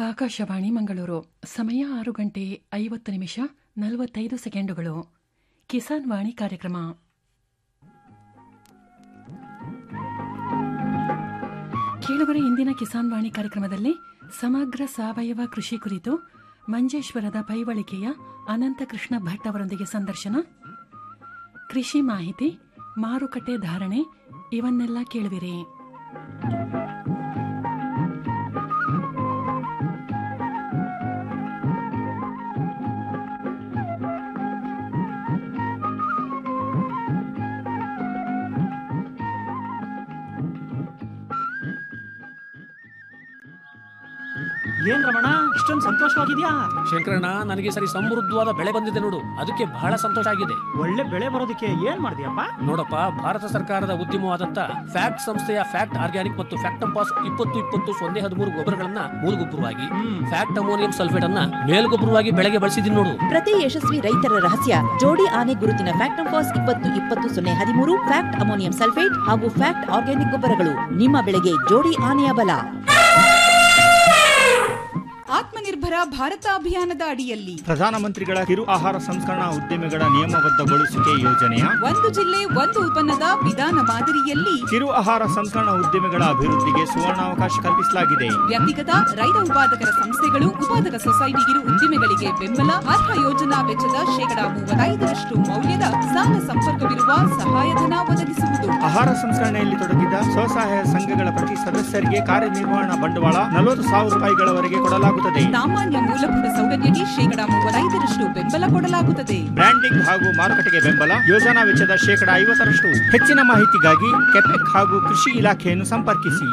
ಆಕಾಶವಾಣಿ ಮಂಗಳೂರು ಸಮಯ ಆರು ಗಂಟೆ ಐವತ್ತು ನಿಮಿಷ ನಲವತ್ತೈದು ಸೆಕೆಂಡುಗಳು ಕಿಸಾನ್ ವಾಣಿ ಕಾರ್ಯಕ್ರಮ ಕೇಳುಗರ ಇಂದಿನ ಕಿಸಾನ್ ವಾಣಿ ಕಾರ್ಯಕ್ರಮದಲ್ಲಿ ಸಮಗ್ರ ಸಾವಯವ ಕೃಷಿ ಕುರಿತು ಮಂಜೇಶ್ವರದ ಪೈವಳಿಕೆಯ ಅನಂತಕೃಷ್ಣ ಭಟ್ ಅವರೊಂದಿಗೆ ಸಂದರ್ಶನ ಕೃಷಿ ಮಾಹಿತಿ ಮಾರುಕಟ್ಟೆ ಧಾರಣೆ ಇವನ್ನೆಲ್ಲ ಕೇಳುವಿರಿ ಏನ್ ರಮಣ ಇಷ್ಟೊಂದು ಸಂತೋಷವಾಗಿದ್ಯಾ ಶಂಕರಣ್ಣ ನನಗೆ ಈ ಸರಿ ಸಮೃದ್ಧವಾದ ಬೆಳೆ ಬಂದಿದೆ ನೋಡು ಅದಕ್ಕೆ ಬಹಳ ಸಂತೋಷ ಆಗಿದೆ ಒಳ್ಳೆ ಬೆಳೆ ಬರೋದಕ್ಕೆ ಏನ್ ಮಾಡಿದ್ಯಪ್ಪ ನೋಡಪ್ಪ ಭಾರತ ಸರ್ಕಾರದ ಉದ್ಯಮವಾದಂತ ಫ್ಯಾಕ್ಟ್ ಸಂಸ್ಥೆಯ ಫ್ಯಾಕ್ಟ್ ಆರ್ಗ್ಯಾನಿಕ್ ಮತ್ತು ಫ್ಯಾಕ್ಟಂಪಾಸ್ ಇಪ್ಪತ್ತು ಇಪ್ಪತ್ತು ಸೊನ್ನೆ ಹದಿಮೂರು ಗೊಬ್ಬರಗಳನ್ನ ಮೂಲಗೊಬ್ಬರವಾಗಿ ಹ್ಮ್ ಫ್ಯಾಕ್ಟ್ ಅಮೋನಿಯಂ ಸಲ್ಫೇಟ್ ಅನ್ನ ಮೇಲ್ಗೊಬ್ಬರವಾಗಿ ಬೆಳೆಗೆ ಬಳಸಿದೀನಿ ನೋಡು ಪ್ರತಿ ಯಶಸ್ವಿ ರೈತರ ರಹಸ್ಯ ಜೋಡಿ ಆನೆ ಗುರುತಿನ ಫ್ಯಾಕ್ಟ್ ಫಾಸ್ ಇಪ್ಪತ್ತು ಇಪ್ಪತ್ತು ಸೊನ್ನೆ ಹದಿಮೂರು ಫ್ಯಾಕ್ಟ್ ಅಮೋನಿಯಂ ಸಲ್ಫೇಟ್ ಹಾಗೂ ಫ್ಯಾಕ್ಟ್ ಆರ್ಗ್ಯಾನಿಕ್ ಗೊಬ್ಬರಗಳು ನಿಮ್ಮ ಬೆಳೆಗೆ ಜೋಡಿ ಆನೆಯ ಬಲ ಆತ್ಮನಿರ್ಭರ ಭಾರತ ಅಭಿಯಾನದ ಅಡಿಯಲ್ಲಿ ಪ್ರಧಾನಮಂತ್ರಿಗಳ ಕಿರು ಆಹಾರ ಸಂಸ್ಕರಣಾ ಉದ್ಯಮಿಗಳ ನಿಯಮಬದ್ಧಗೊಳಿಸುವಿಕೆ ಯೋಜನೆಯ ಒಂದು ಜಿಲ್ಲೆ ಒಂದು ಉತ್ಪನ್ನದ ವಿಧಾನ ಮಾದರಿಯಲ್ಲಿ ಕಿರು ಆಹಾರ ಸಂಸ್ಕರಣಾ ಉದ್ಯಮಿಗಳ ಅಭಿವೃದ್ಧಿಗೆ ಸುವರ್ಣಾವಕಾಶ ಕಲ್ಪಿಸಲಾಗಿದೆ ವ್ಯಕ್ತಿಗತ ರೈತ ಉತ್ಪಾದಕರ ಸಂಸ್ಥೆಗಳು ಉತ್ಪಾದಕ ಸೊಸೈಟಿ ಕಿರು ಉದ್ದಿಮೆಗಳಿಗೆ ಬೆಂಬಲ ಅರ್ಹ ಯೋಜನಾ ವೆಚ್ಚದ ಶೇಕಡಾ ಮೂವತ್ತೈದರಷ್ಟು ಮೌಲ್ಯದ ಸಾಲ ಸಂಪರ್ಕವಿರುವ ಸಹಾಯಧನ ಒದಗಿಸುವುದು ಆಹಾರ ಸಂಸ್ಕರಣೆಯಲ್ಲಿ ತೊಡಗಿದ ಸ್ವಸಹಾಯ ಸಂಘಗಳ ಪ್ರತಿ ಸದಸ್ಯರಿಗೆ ಕಾರ್ಯನಿರ್ವಹಣಾ ಬಂಡವಾಳ ನಲವತ್ತು ಸಾವಿರ ರೂಪಾಯಿಗಳವರೆಗೆ ಕೊಡಲಾಗುತ್ತದೆ ಸಾಮಾನ್ಯ ಮೂಲಭೂತ ಸೌಕರ್ಯಕ್ಕೆ ಶೇಕಡಾ ಮೂವತ್ತೈದರಷ್ಟು ಬೆಂಬಲ ಕೊಡಲಾಗುತ್ತದೆ ಬ್ರ್ಯಾಂಡಿಂಗ್ ಹಾಗೂ ಮಾರುಕಟ್ಟೆಗೆ ಬೆಂಬಲ ಯೋಜನಾ ವೆಚ್ಚದ ಶೇಕಡಾ ಐವತ್ತರಷ್ಟು ಹೆಚ್ಚಿನ ಮಾಹಿತಿಗಾಗಿ ಕೆಪೆಕ್ ಹಾಗೂ ಕೃಷಿ ಇಲಾಖೆಯನ್ನು ಸಂಪರ್ಕಿಸಿ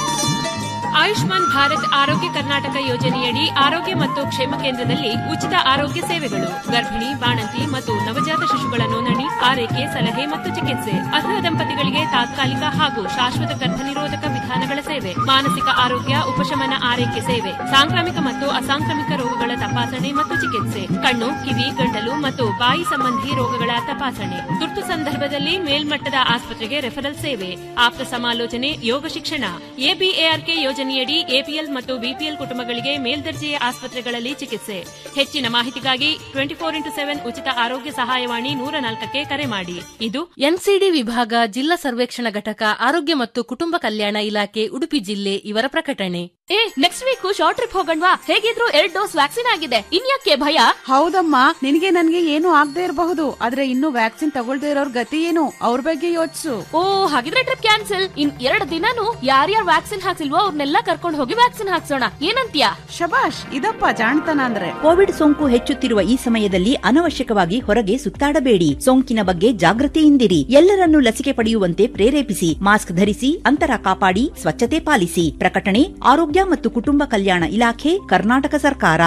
ಆಯುಷ್ಮಾನ್ ಭಾರತ್ ಆರೋಗ್ಯ ಕರ್ನಾಟಕ ಯೋಜನೆಯಡಿ ಆರೋಗ್ಯ ಮತ್ತು ಕ್ಷೇಮ ಕೇಂದ್ರದಲ್ಲಿ ಉಚಿತ ಆರೋಗ್ಯ ಸೇವೆಗಳು ಗರ್ಭಿಣಿ ಬಾಣಂತಿ ಮತ್ತು ನವಜಾತ ಶಿಶುಗಳ ನೋಂದಣಿ ಆರೈಕೆ ಸಲಹೆ ಮತ್ತು ಚಿಕಿತ್ಸೆ ಅರ್ಹ ದಂಪತಿಗಳಿಗೆ ತಾತ್ಕಾಲಿಕ ಹಾಗೂ ಶಾಶ್ವತ ಗರ್ಭನಿರೋಧಕ ವಿಧಾನಗಳ ಸೇವೆ ಮಾನಸಿಕ ಆರೋಗ್ಯ ಉಪಶಮನ ಆರೈಕೆ ಸೇವೆ ಸಾಂಕ್ರಾಮಿಕ ಮತ್ತು ಅಸಾಂಕ್ರಾಮಿಕ ರೋಗಗಳ ತಪಾಸಣೆ ಮತ್ತು ಚಿಕಿತ್ಸೆ ಕಣ್ಣು ಕಿವಿ ಗಂಟಲು ಮತ್ತು ಬಾಯಿ ಸಂಬಂಧಿ ರೋಗಗಳ ತಪಾಸಣೆ ತುರ್ತು ಸಂದರ್ಭದಲ್ಲಿ ಮೇಲ್ಮಟ್ಟದ ಆಸ್ಪತ್ರೆಗೆ ರೆಫರಲ್ ಸೇವೆ ಆಪ್ತ ಸಮಾಲೋಚನೆ ಯೋಗ ಶಿಕ್ಷಣ ಎಬಿಎಆರ್ಕೆ ಯೋಜನೆಯಡಿ ಎಪಿಎಲ್ ಮತ್ತು ಬಿಪಿಎಲ್ ಕುಟುಂಬಗಳಿಗೆ ಮೇಲ್ದರ್ಜೆಯ ಆಸ್ಪತ್ರೆಗಳಲ್ಲಿ ಚಿಕಿತ್ಸೆ ಹೆಚ್ಚಿನ ಮಾಹಿತಿಗಾಗಿ ಟ್ವೆಂಟಿ ಫೋರ್ ಇಂಟು ಸೆವೆನ್ ಉಚಿತ ಆರೋಗ್ಯ ಸಹಾಯವಾಣಿ ನೂರ ನಾಲ್ಕಕ್ಕೆ ಕರೆ ಮಾಡಿ ಇದು ಎನ್ಸಿಡಿ ವಿಭಾಗ ಜಿಲ್ಲಾ ಸರ್ವೇಕ್ಷಣಾ ಘಟಕ ಆರೋಗ್ಯ ಮತ್ತು ಕುಟುಂಬ ಕಲ್ಯಾಣ ಇಲಾಖೆ ಉಡುಪಿ ಜಿಲ್ಲೆ ಇವರ ಪ್ರಕಟಣೆ ಏ ನೆಕ್ಸ್ಟ್ ವೀಕ್ ಶಾರ್ಟ್ ಟ್ರಿಪ್ ಹೋಗಣ್ವಾ ಹೇಗಿದ್ರು ಎರಡ್ ಡೋಸ್ ವ್ಯಾಕ್ಸಿನ್ ಆಗಿದೆ ಇನ್ಯಾಕೆ ಭಯ ಹೌದಮ್ಮ ನಿನಗೆ ನನ್ಗೆ ಏನು ಆಗದೆ ಇರಬಹುದು ಆದ್ರೆ ಇನ್ನು ವ್ಯಾಕ್ಸಿನ್ ತಗೊಳ್ದೇ ಇರೋರ್ ಗತಿ ಏನು ಅವ್ರ ಬಗ್ಗೆ ಯೋಚಿಸು ಓ ಹಾಗಿದ್ರೆ ಟ್ರಿಪ್ ಕ್ಯಾನ್ಸಲ್ ಇನ್ ಎರಡು ದಿನಾನು ಯಾರ್ಯಾರು ವ್ಯಾಕ್ಸಿನ್ ಹಾಕ್ಸಿಲ್ವೋ ಅವ್ರನ್ನೆಲ್ಲ ಕರ್ಕೊಂಡು ಹೋಗಿ ವ್ಯಾಕ್ಸಿನ್ ಹಾಕ್ಸೋಣ ಏನಂತ್ಯಾ ಶಬಾಷ್ ಇದಪ್ಪ ಜಾಣ್ತನ ಅಂದ್ರೆ ಕೋವಿಡ್ ಸೋಂಕು ಹೆಚ್ಚುತ್ತಿರುವ ಈ ಸಮಯದಲ್ಲಿ ಅನವಶ್ಯಕವಾಗಿ ಹೊರಗೆ ಸುತ್ತಾಡಬೇಡಿ ಸೋಂಕಿನ ಬಗ್ಗೆ ಜಾಗೃತಿಯಿಂದಿರಿ ಎಲ್ಲರನ್ನೂ ಲಸಿಕೆ ಪಡೆಯುವಂತೆ ಪ್ರೇರೇಪಿಸಿ ಮಾಸ್ಕ್ ಧರಿಸಿ ಅಂತರ ಕಾಪಾಡಿ ಸ್ವಚ್ಛತೆ ಪಾಲಿಸಿ ಪ್ರಕಟಣೆ ಆರೋಗ್ಯ ಮತ್ತು ಕುಟುಂಬ ಕಲ್ಯಾಣ ಇಲಾಖೆ ಕರ್ನಾಟಕ ಸರ್ಕಾರ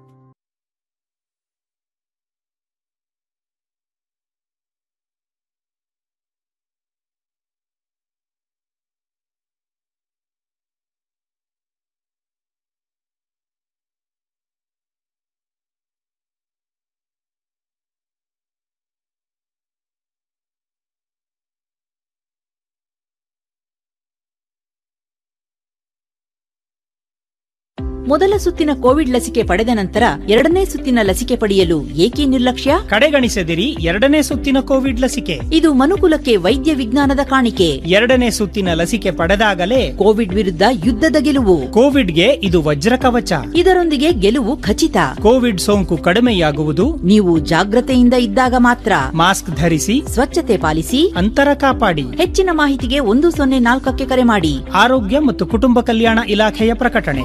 ಮೊದಲ ಸುತ್ತಿನ ಕೋವಿಡ್ ಲಸಿಕೆ ಪಡೆದ ನಂತರ ಎರಡನೇ ಸುತ್ತಿನ ಲಸಿಕೆ ಪಡೆಯಲು ಏಕೆ ನಿರ್ಲಕ್ಷ್ಯ ಕಡೆಗಣಿಸದಿರಿ ಎರಡನೇ ಸುತ್ತಿನ ಕೋವಿಡ್ ಲಸಿಕೆ ಇದು ಮನುಕುಲಕ್ಕೆ ವೈದ್ಯ ವಿಜ್ಞಾನದ ಕಾಣಿಕೆ ಎರಡನೇ ಸುತ್ತಿನ ಲಸಿಕೆ ಪಡೆದಾಗಲೇ ಕೋವಿಡ್ ವಿರುದ್ಧ ಯುದ್ಧದ ಗೆಲುವು ಕೋವಿಡ್ಗೆ ಇದು ವಜ್ರ ಕವಚ ಇದರೊಂದಿಗೆ ಗೆಲುವು ಖಚಿತ ಕೋವಿಡ್ ಸೋಂಕು ಕಡಿಮೆಯಾಗುವುದು ನೀವು ಜಾಗ್ರತೆಯಿಂದ ಇದ್ದಾಗ ಮಾತ್ರ ಮಾಸ್ಕ್ ಧರಿಸಿ ಸ್ವಚ್ಛತೆ ಪಾಲಿಸಿ ಅಂತರ ಕಾಪಾಡಿ ಹೆಚ್ಚಿನ ಮಾಹಿತಿಗೆ ಒಂದು ಸೊನ್ನೆ ನಾಲ್ಕಕ್ಕೆ ಕರೆ ಮಾಡಿ ಆರೋಗ್ಯ ಮತ್ತು ಕುಟುಂಬ ಕಲ್ಯಾಣ ಇಲಾಖೆಯ ಪ್ರಕಟಣೆ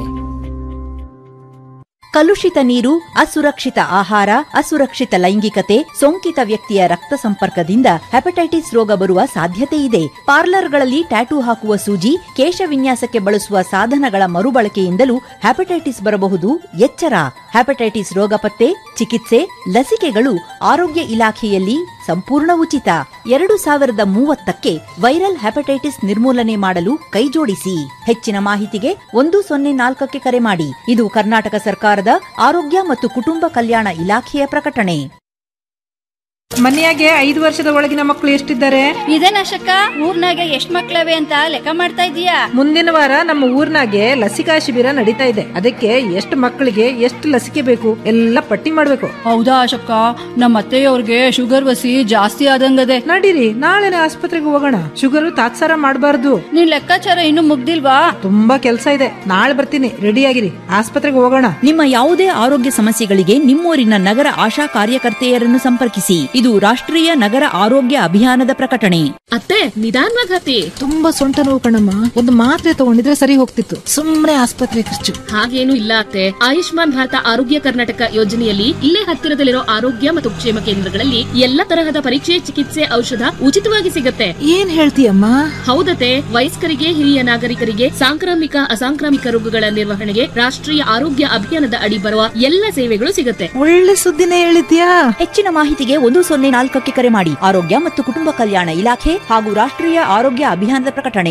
ಕಲುಷಿತ ನೀರು ಅಸುರಕ್ಷಿತ ಆಹಾರ ಅಸುರಕ್ಷಿತ ಲೈಂಗಿಕತೆ ಸೋಂಕಿತ ವ್ಯಕ್ತಿಯ ರಕ್ತ ಸಂಪರ್ಕದಿಂದ ಹೆಪಟೈಟಿಸ್ ರೋಗ ಬರುವ ಸಾಧ್ಯತೆ ಇದೆ ಪಾರ್ಲರ್ಗಳಲ್ಲಿ ಟ್ಯಾಟೂ ಹಾಕುವ ಸೂಜಿ ಕೇಶ ವಿನ್ಯಾಸಕ್ಕೆ ಬಳಸುವ ಸಾಧನಗಳ ಮರುಬಳಕೆಯಿಂದಲೂ ಹೆಪಟೈಟಿಸ್ ಬರಬಹುದು ಎಚ್ಚರ ಹೆಪಟೈಟಿಸ್ ರೋಗ ಪತ್ತೆ ಚಿಕಿತ್ಸೆ ಲಸಿಕೆಗಳು ಆರೋಗ್ಯ ಇಲಾಖೆಯಲ್ಲಿ ಸಂಪೂರ್ಣ ಉಚಿತ ಎರಡು ಸಾವಿರದ ಮೂವತ್ತಕ್ಕೆ ವೈರಲ್ ಹೆಪಟೈಟಿಸ್ ನಿರ್ಮೂಲನೆ ಮಾಡಲು ಕೈಜೋಡಿಸಿ ಹೆಚ್ಚಿನ ಮಾಹಿತಿಗೆ ಒಂದು ಸೊನ್ನೆ ನಾಲ್ಕಕ್ಕೆ ಕರೆ ಮಾಡಿ ಇದು ಕರ್ನಾಟಕ ಸರ್ಕಾರದ ಆರೋಗ್ಯ ಮತ್ತು ಕುಟುಂಬ ಕಲ್ಯಾಣ ಇಲಾಖೆಯ ಪ್ರಕಟಣೆ ಮನೆಯಾಗೆ ಐದು ವರ್ಷದ ಒಳಗಿನ ಮಕ್ಕಳು ಎಷ್ಟಿದ್ದಾರೆ ಇದೇನಶಕ್ಕ ಊರ್ನಾಗೆ ಎಷ್ಟ್ ಮಕ್ಳವೆ ಅಂತ ಲೆಕ್ಕ ಮಾಡ್ತಾ ಇದೀಯಾ ಮುಂದಿನ ವಾರ ನಮ್ಮ ಊರ್ನಾಗೆ ಲಸಿಕಾ ಶಿಬಿರ ನಡೀತಾ ಇದೆ ಅದಕ್ಕೆ ಎಷ್ಟು ಮಕ್ಕಳಿಗೆ ಎಷ್ಟು ಲಸಿಕೆ ಬೇಕು ಎಲ್ಲ ಪಟ್ಟಿ ಮಾಡ್ಬೇಕು ಹೌದಾ ಅಶಕ್ಕ ನಮ್ಮ ಅತ್ತೆಯವ್ರಿಗೆ ಶುಗರ್ ವಸಿ ಜಾಸ್ತಿ ಆದಂಗದೆ ನಡೀರಿ ನಾಳೆನೆ ಆಸ್ಪತ್ರೆಗೆ ಹೋಗೋಣ ಶುಗರ್ ತಾತ್ಸಾರ ಮಾಡಬಾರ್ದು ನಿನ್ ಲೆಕ್ಕಾಚಾರ ಇನ್ನು ಮುಗ್ದಿಲ್ವಾ ತುಂಬಾ ಕೆಲಸ ಇದೆ ನಾಳೆ ಬರ್ತೀನಿ ರೆಡಿ ಆಗಿರಿ ಆಸ್ಪತ್ರೆಗೆ ಹೋಗೋಣ ನಿಮ್ಮ ಯಾವುದೇ ಆರೋಗ್ಯ ಸಮಸ್ಯೆಗಳಿಗೆ ನಿಮ್ಮೂರಿನ ನಗರ ಆಶಾ ಕಾರ್ಯಕರ್ತೆಯರನ್ನು ಸಂಪರ್ಕಿಸಿ ಇದು ರಾಷ್ಟ್ರೀಯ ನಗರ ಆರೋಗ್ಯ ಅಭಿಯಾನದ ಪ್ರಕಟಣೆ ಅತ್ತೆ ನಿಧಾನವಾಗಿ ಹತ್ತಿ ತುಂಬಾ ಸೊಂಟ ನೋವು ಕಣಮ್ಮ ಒಂದು ಮಾತ್ರೆ ತಗೊಂಡಿದ್ರೆ ಸರಿ ಹೋಗ್ತಿತ್ತು ಸುಮ್ನೆ ಆಸ್ಪತ್ರೆ ಖರ್ಚು ಹಾಗೇನು ಇಲ್ಲ ಅತ್ತೆ ಆಯುಷ್ಮಾನ್ ಭಾರತ ಆರೋಗ್ಯ ಕರ್ನಾಟಕ ಯೋಜನೆಯಲ್ಲಿ ಇಲ್ಲೇ ಹತ್ತಿರದಲ್ಲಿರೋ ಆರೋಗ್ಯ ಮತ್ತು ಕ್ಷೇಮ ಕೇಂದ್ರಗಳಲ್ಲಿ ಎಲ್ಲ ತರಹದ ಪರೀಕ್ಷೆ ಚಿಕಿತ್ಸೆ ಔಷಧ ಉಚಿತವಾಗಿ ಸಿಗುತ್ತೆ ಏನ್ ಹೇಳ್ತೀಯಮ್ಮ ಹೌದತೆ ವಯಸ್ಕರಿಗೆ ಹಿರಿಯ ನಾಗರಿಕರಿಗೆ ಸಾಂಕ್ರಾಮಿಕ ಅಸಾಂಕ್ರಾಮಿಕ ರೋಗಗಳ ನಿರ್ವಹಣೆಗೆ ರಾಷ್ಟ್ರೀಯ ಆರೋಗ್ಯ ಅಭಿಯಾನದ ಅಡಿ ಬರುವ ಎಲ್ಲ ಸೇವೆಗಳು ಸಿಗುತ್ತೆ ಒಳ್ಳೆ ಸುದ್ದಿನೇ ಹೇಳಿದ್ಯಾ ಹೆಚ್ಚಿನ ಮಾಹಿತಿಗೆ ಒಂದು ಸೊನ್ನೆ ನಾಲ್ಕಕ್ಕೆ ಕರೆ ಮಾಡಿ ಆರೋಗ್ಯ ಮತ್ತು ಕುಟುಂಬ ಕಲ್ಯಾಣ ಇಲಾಖೆ ಹಾಗೂ ರಾಷ್ಟ್ರೀಯ ಆರೋಗ್ಯ ಅಭಿಯಾನದ ಪ್ರಕಟಣೆ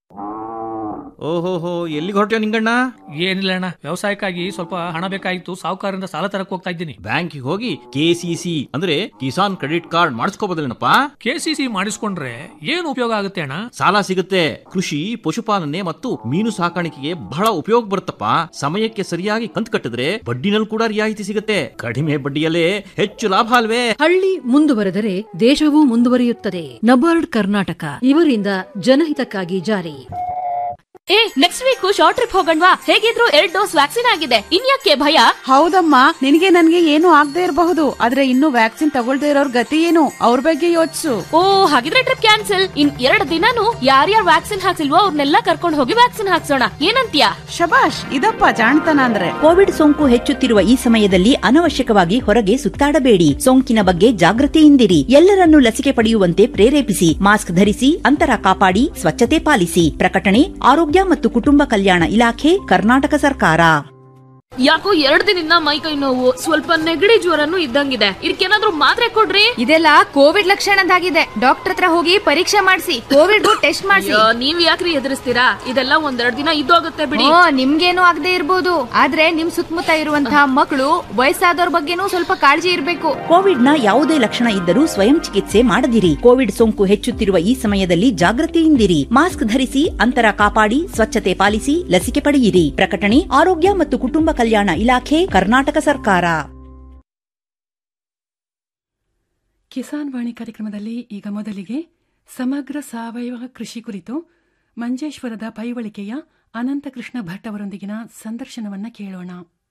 ಓಹೋಹೋ ಎಲ್ಲಿಗೆ ಹೊರಟ್ಯೋ ನಿಂಗಣ್ಣ ಏನಿಲ್ಲ ಅಣ್ಣ ವ್ಯವಸಾಯಕ್ಕಾಗಿ ಸ್ವಲ್ಪ ಹಣ ಬೇಕಾಗಿತ್ತು ಸಾಹುಕಾರರಿಂದ ಸಾಲ ತರಕ್ ಹೋಗ್ತಾ ಇದ್ದೀನಿ ಬ್ಯಾಂಕಿಗೆ ಹೋಗಿ ಕೆಸಿಸಿ ಅಂದ್ರೆ ಕಿಸಾನ್ ಕ್ರೆಡಿಟ್ ಕಾರ್ಡ್ ಮಾಡಿಸ್ಕೋಬೋದಲ್ಲೇನಪ್ಪ ಕೆಸಿಸಿ ಮಾಡಿಸ್ಕೊಂಡ್ರೆ ಏನು ಉಪಯೋಗ ಆಗುತ್ತೆ ಅಣ್ಣ ಸಾಲ ಸಿಗುತ್ತೆ ಕೃಷಿ ಪಶುಪಾಲನೆ ಮತ್ತು ಮೀನು ಸಾಕಾಣಿಕೆಗೆ ಬಹಳ ಉಪಯೋಗ ಬರುತ್ತಪ್ಪ ಸಮಯಕ್ಕೆ ಸರಿಯಾಗಿ ಕಂತು ಕಟ್ಟಿದ್ರೆ ಬಡ್ಡಿನಲ್ಲಿ ಕೂಡ ರಿಯಾಯಿತಿ ಸಿಗುತ್ತೆ ಕಡಿಮೆ ಬಡ್ಡಿಯಲ್ಲೇ ಹೆಚ್ಚು ಲಾಭ ಅಲ್ವೇ ಹಳ್ಳಿ ಮುಂದುವರೆದರೆ ದೇಶವೂ ಮುಂದುವರಿಯುತ್ತದೆ ನಬಾರ್ಡ್ ಕರ್ನಾಟಕ ಇವರಿಂದ ಜನಹಿತಕ್ಕಾಗಿ ಜಾರಿ ಏ ನೆಕ್ಸ್ಟ್ ವೀಕ್ ಶಾರ್ಟ್ ಟ್ರಿಪ್ ಹೋಗಣ್ವಾ ಹೇಗಿದ್ರು ಎರಡ್ ಡೋಸ್ ವ್ಯಾಕ್ಸಿನ್ ಆಗಿದೆ ಇನ್ಯಾಕೆ ಭಯ ಹೌದಮ್ಮ ನಿನಗೆ ನನ್ಗೆ ಏನು ಆಗದೆ ಇರಬಹುದು ಆದ್ರೆ ಇನ್ನು ವ್ಯಾಕ್ಸಿನ್ ತಗೊಳ್ದೇ ಇರೋರ್ ಗತಿ ಏನು ಅವ್ರ ಬಗ್ಗೆ ಯೋಚಿಸು ಓ ಹಾಗಿದ್ರೆ ಟ್ರಿಪ್ ಕ್ಯಾನ್ಸಲ್ ಇನ್ ಎರಡು ದಿನಾನು ಯಾರ್ಯಾರು ವ್ಯಾಕ್ಸಿನ್ ಹಾಕ್ಸಿಲ್ವೋ ಅವ್ರನ್ನೆಲ್ಲ ಕರ್ಕೊಂಡು ಹೋಗಿ ವ್ಯಾಕ್ಸಿನ್ ಹಾಕ್ಸೋಣ ಏನಂತ್ಯಾ ಶಬಾಷ್ ಇದಪ್ಪ ಜಾಣತನ ಅಂದ್ರೆ ಕೋವಿಡ್ ಸೋಂಕು ಹೆಚ್ಚುತ್ತಿರುವ ಈ ಸಮಯದಲ್ಲಿ ಅನವಶ್ಯಕವಾಗಿ ಹೊರಗೆ ಸುತ್ತಾಡಬೇಡಿ ಸೋಂಕಿನ ಬಗ್ಗೆ ಜಾಗೃತಿಯಿಂದಿರಿ ಎಲ್ಲರನ್ನೂ ಲಸಿಕೆ ಪಡೆಯುವಂತೆ ಪ್ರೇರೇಪಿಸಿ ಮಾಸ್ಕ್ ಧರಿಸಿ ಅಂತರ ಕಾಪಾಡಿ ಸ್ವಚ್ಛತೆ ಪಾಲಿಸಿ ಪ್ರಕಟಣೆ ಆರೋಗ್ಯ ಮತ್ತು ಕುಟುಂಬ ಕಲ್ಯಾಣ ಇಲಾಖೆ ಕರ್ನಾಟಕ ಸರ್ಕಾರ ಯಾಕೋ ಎರಡ್ ದಿನದಿಂದ ಮೈ ಕೈ ನೋವು ಸ್ವಲ್ಪ ನೆಗಡಿ ಜ್ವರನು ಇದ್ದಂಗಿದೆ ಇದಕ್ಕೇನಾದ್ರೂ ಮಾತ್ರೆ ಕೊಡ್ರಿ ಇದೆಲ್ಲ ಕೋವಿಡ್ ಲಕ್ಷಣದಾಗಿದೆ ಡಾಕ್ಟರ್ ಹತ್ರ ಹೋಗಿ ಪರೀಕ್ಷೆ ಮಾಡಿಸಿ ಕೋವಿಡ್ ಟೆಸ್ಟ್ ಮಾಡಿಸಿ ಅಯ್ಯೋ, ನೀವ್ ಯಾಕ್ರಿ ಎದುರಿಸ್ತೀರಾ ಇದೆಲ್ಲ ಒಂದೆರಡ್ ದಿನ ಇದ್ದೋಗುತ್ತೆ ಬಿಡಿ ಓ ನಿಮ್ಗೇನು ಆಗದೆ ಇರ್ಬೋದು ಆದ್ರೆ ನಿಮ್ ಸುತ್ತಮುತ್ತ ಇರುವಂತಹ ಮಕ್ಕಳು ವಯಸ್ಸಾದವ್ರ ಬಗ್ಗೆನೂ ಸ್ವಲ್ಪ ಕಾಳಜಿ ಇರ್ಬೇಕು ಕೋವಿಡ್ನ ಯಾವುದೇ ಲಕ್ಷಣ ಇದ್ದರೂ ಸ್ವಯಂ ಚಿಕಿತ್ಸೆ ಮಾಡದಿರಿ ಕೋವಿಡ್ ಸೋಂಕು ಹೆಚ್ಚುತ್ತಿರುವ ಈ ಸಮಯದಲ್ಲಿ ಜಾಗೃತಿಯಿಂದಿರಿ ಮಾಸ್ಕ್ ಧರಿಸಿ ಅಂತರ ಕಾಪಾಡಿ ಸ್ವಚ್ಛತೆ ಪಾಲಿಸಿ ಲಸಿಕೆ ಪಡೆಯಿರಿ ಪ್ರಕಟಣೆ ಆರೋಗ್ಯ ಮತ್ತು ಕುಟುಂಬ ಕಲ್ಯಾಣ ಇಲಾಖೆ ಕರ್ನಾಟಕ ಸರ್ಕಾರ ಕಿಸಾನ್ ವಾಣಿ ಕಾರ್ಯಕ್ರಮದಲ್ಲಿ ಈಗ ಮೊದಲಿಗೆ ಸಮಗ್ರ ಸಾವಯವ ಕೃಷಿ ಕುರಿತು ಮಂಜೇಶ್ವರದ ಪೈವಳಿಕೆಯ ಅನಂತಕೃಷ್ಣ ಭಟ್ ಅವರೊಂದಿಗಿನ ಸಂದರ್ಶನವನ್ನ ಕೇಳೋಣ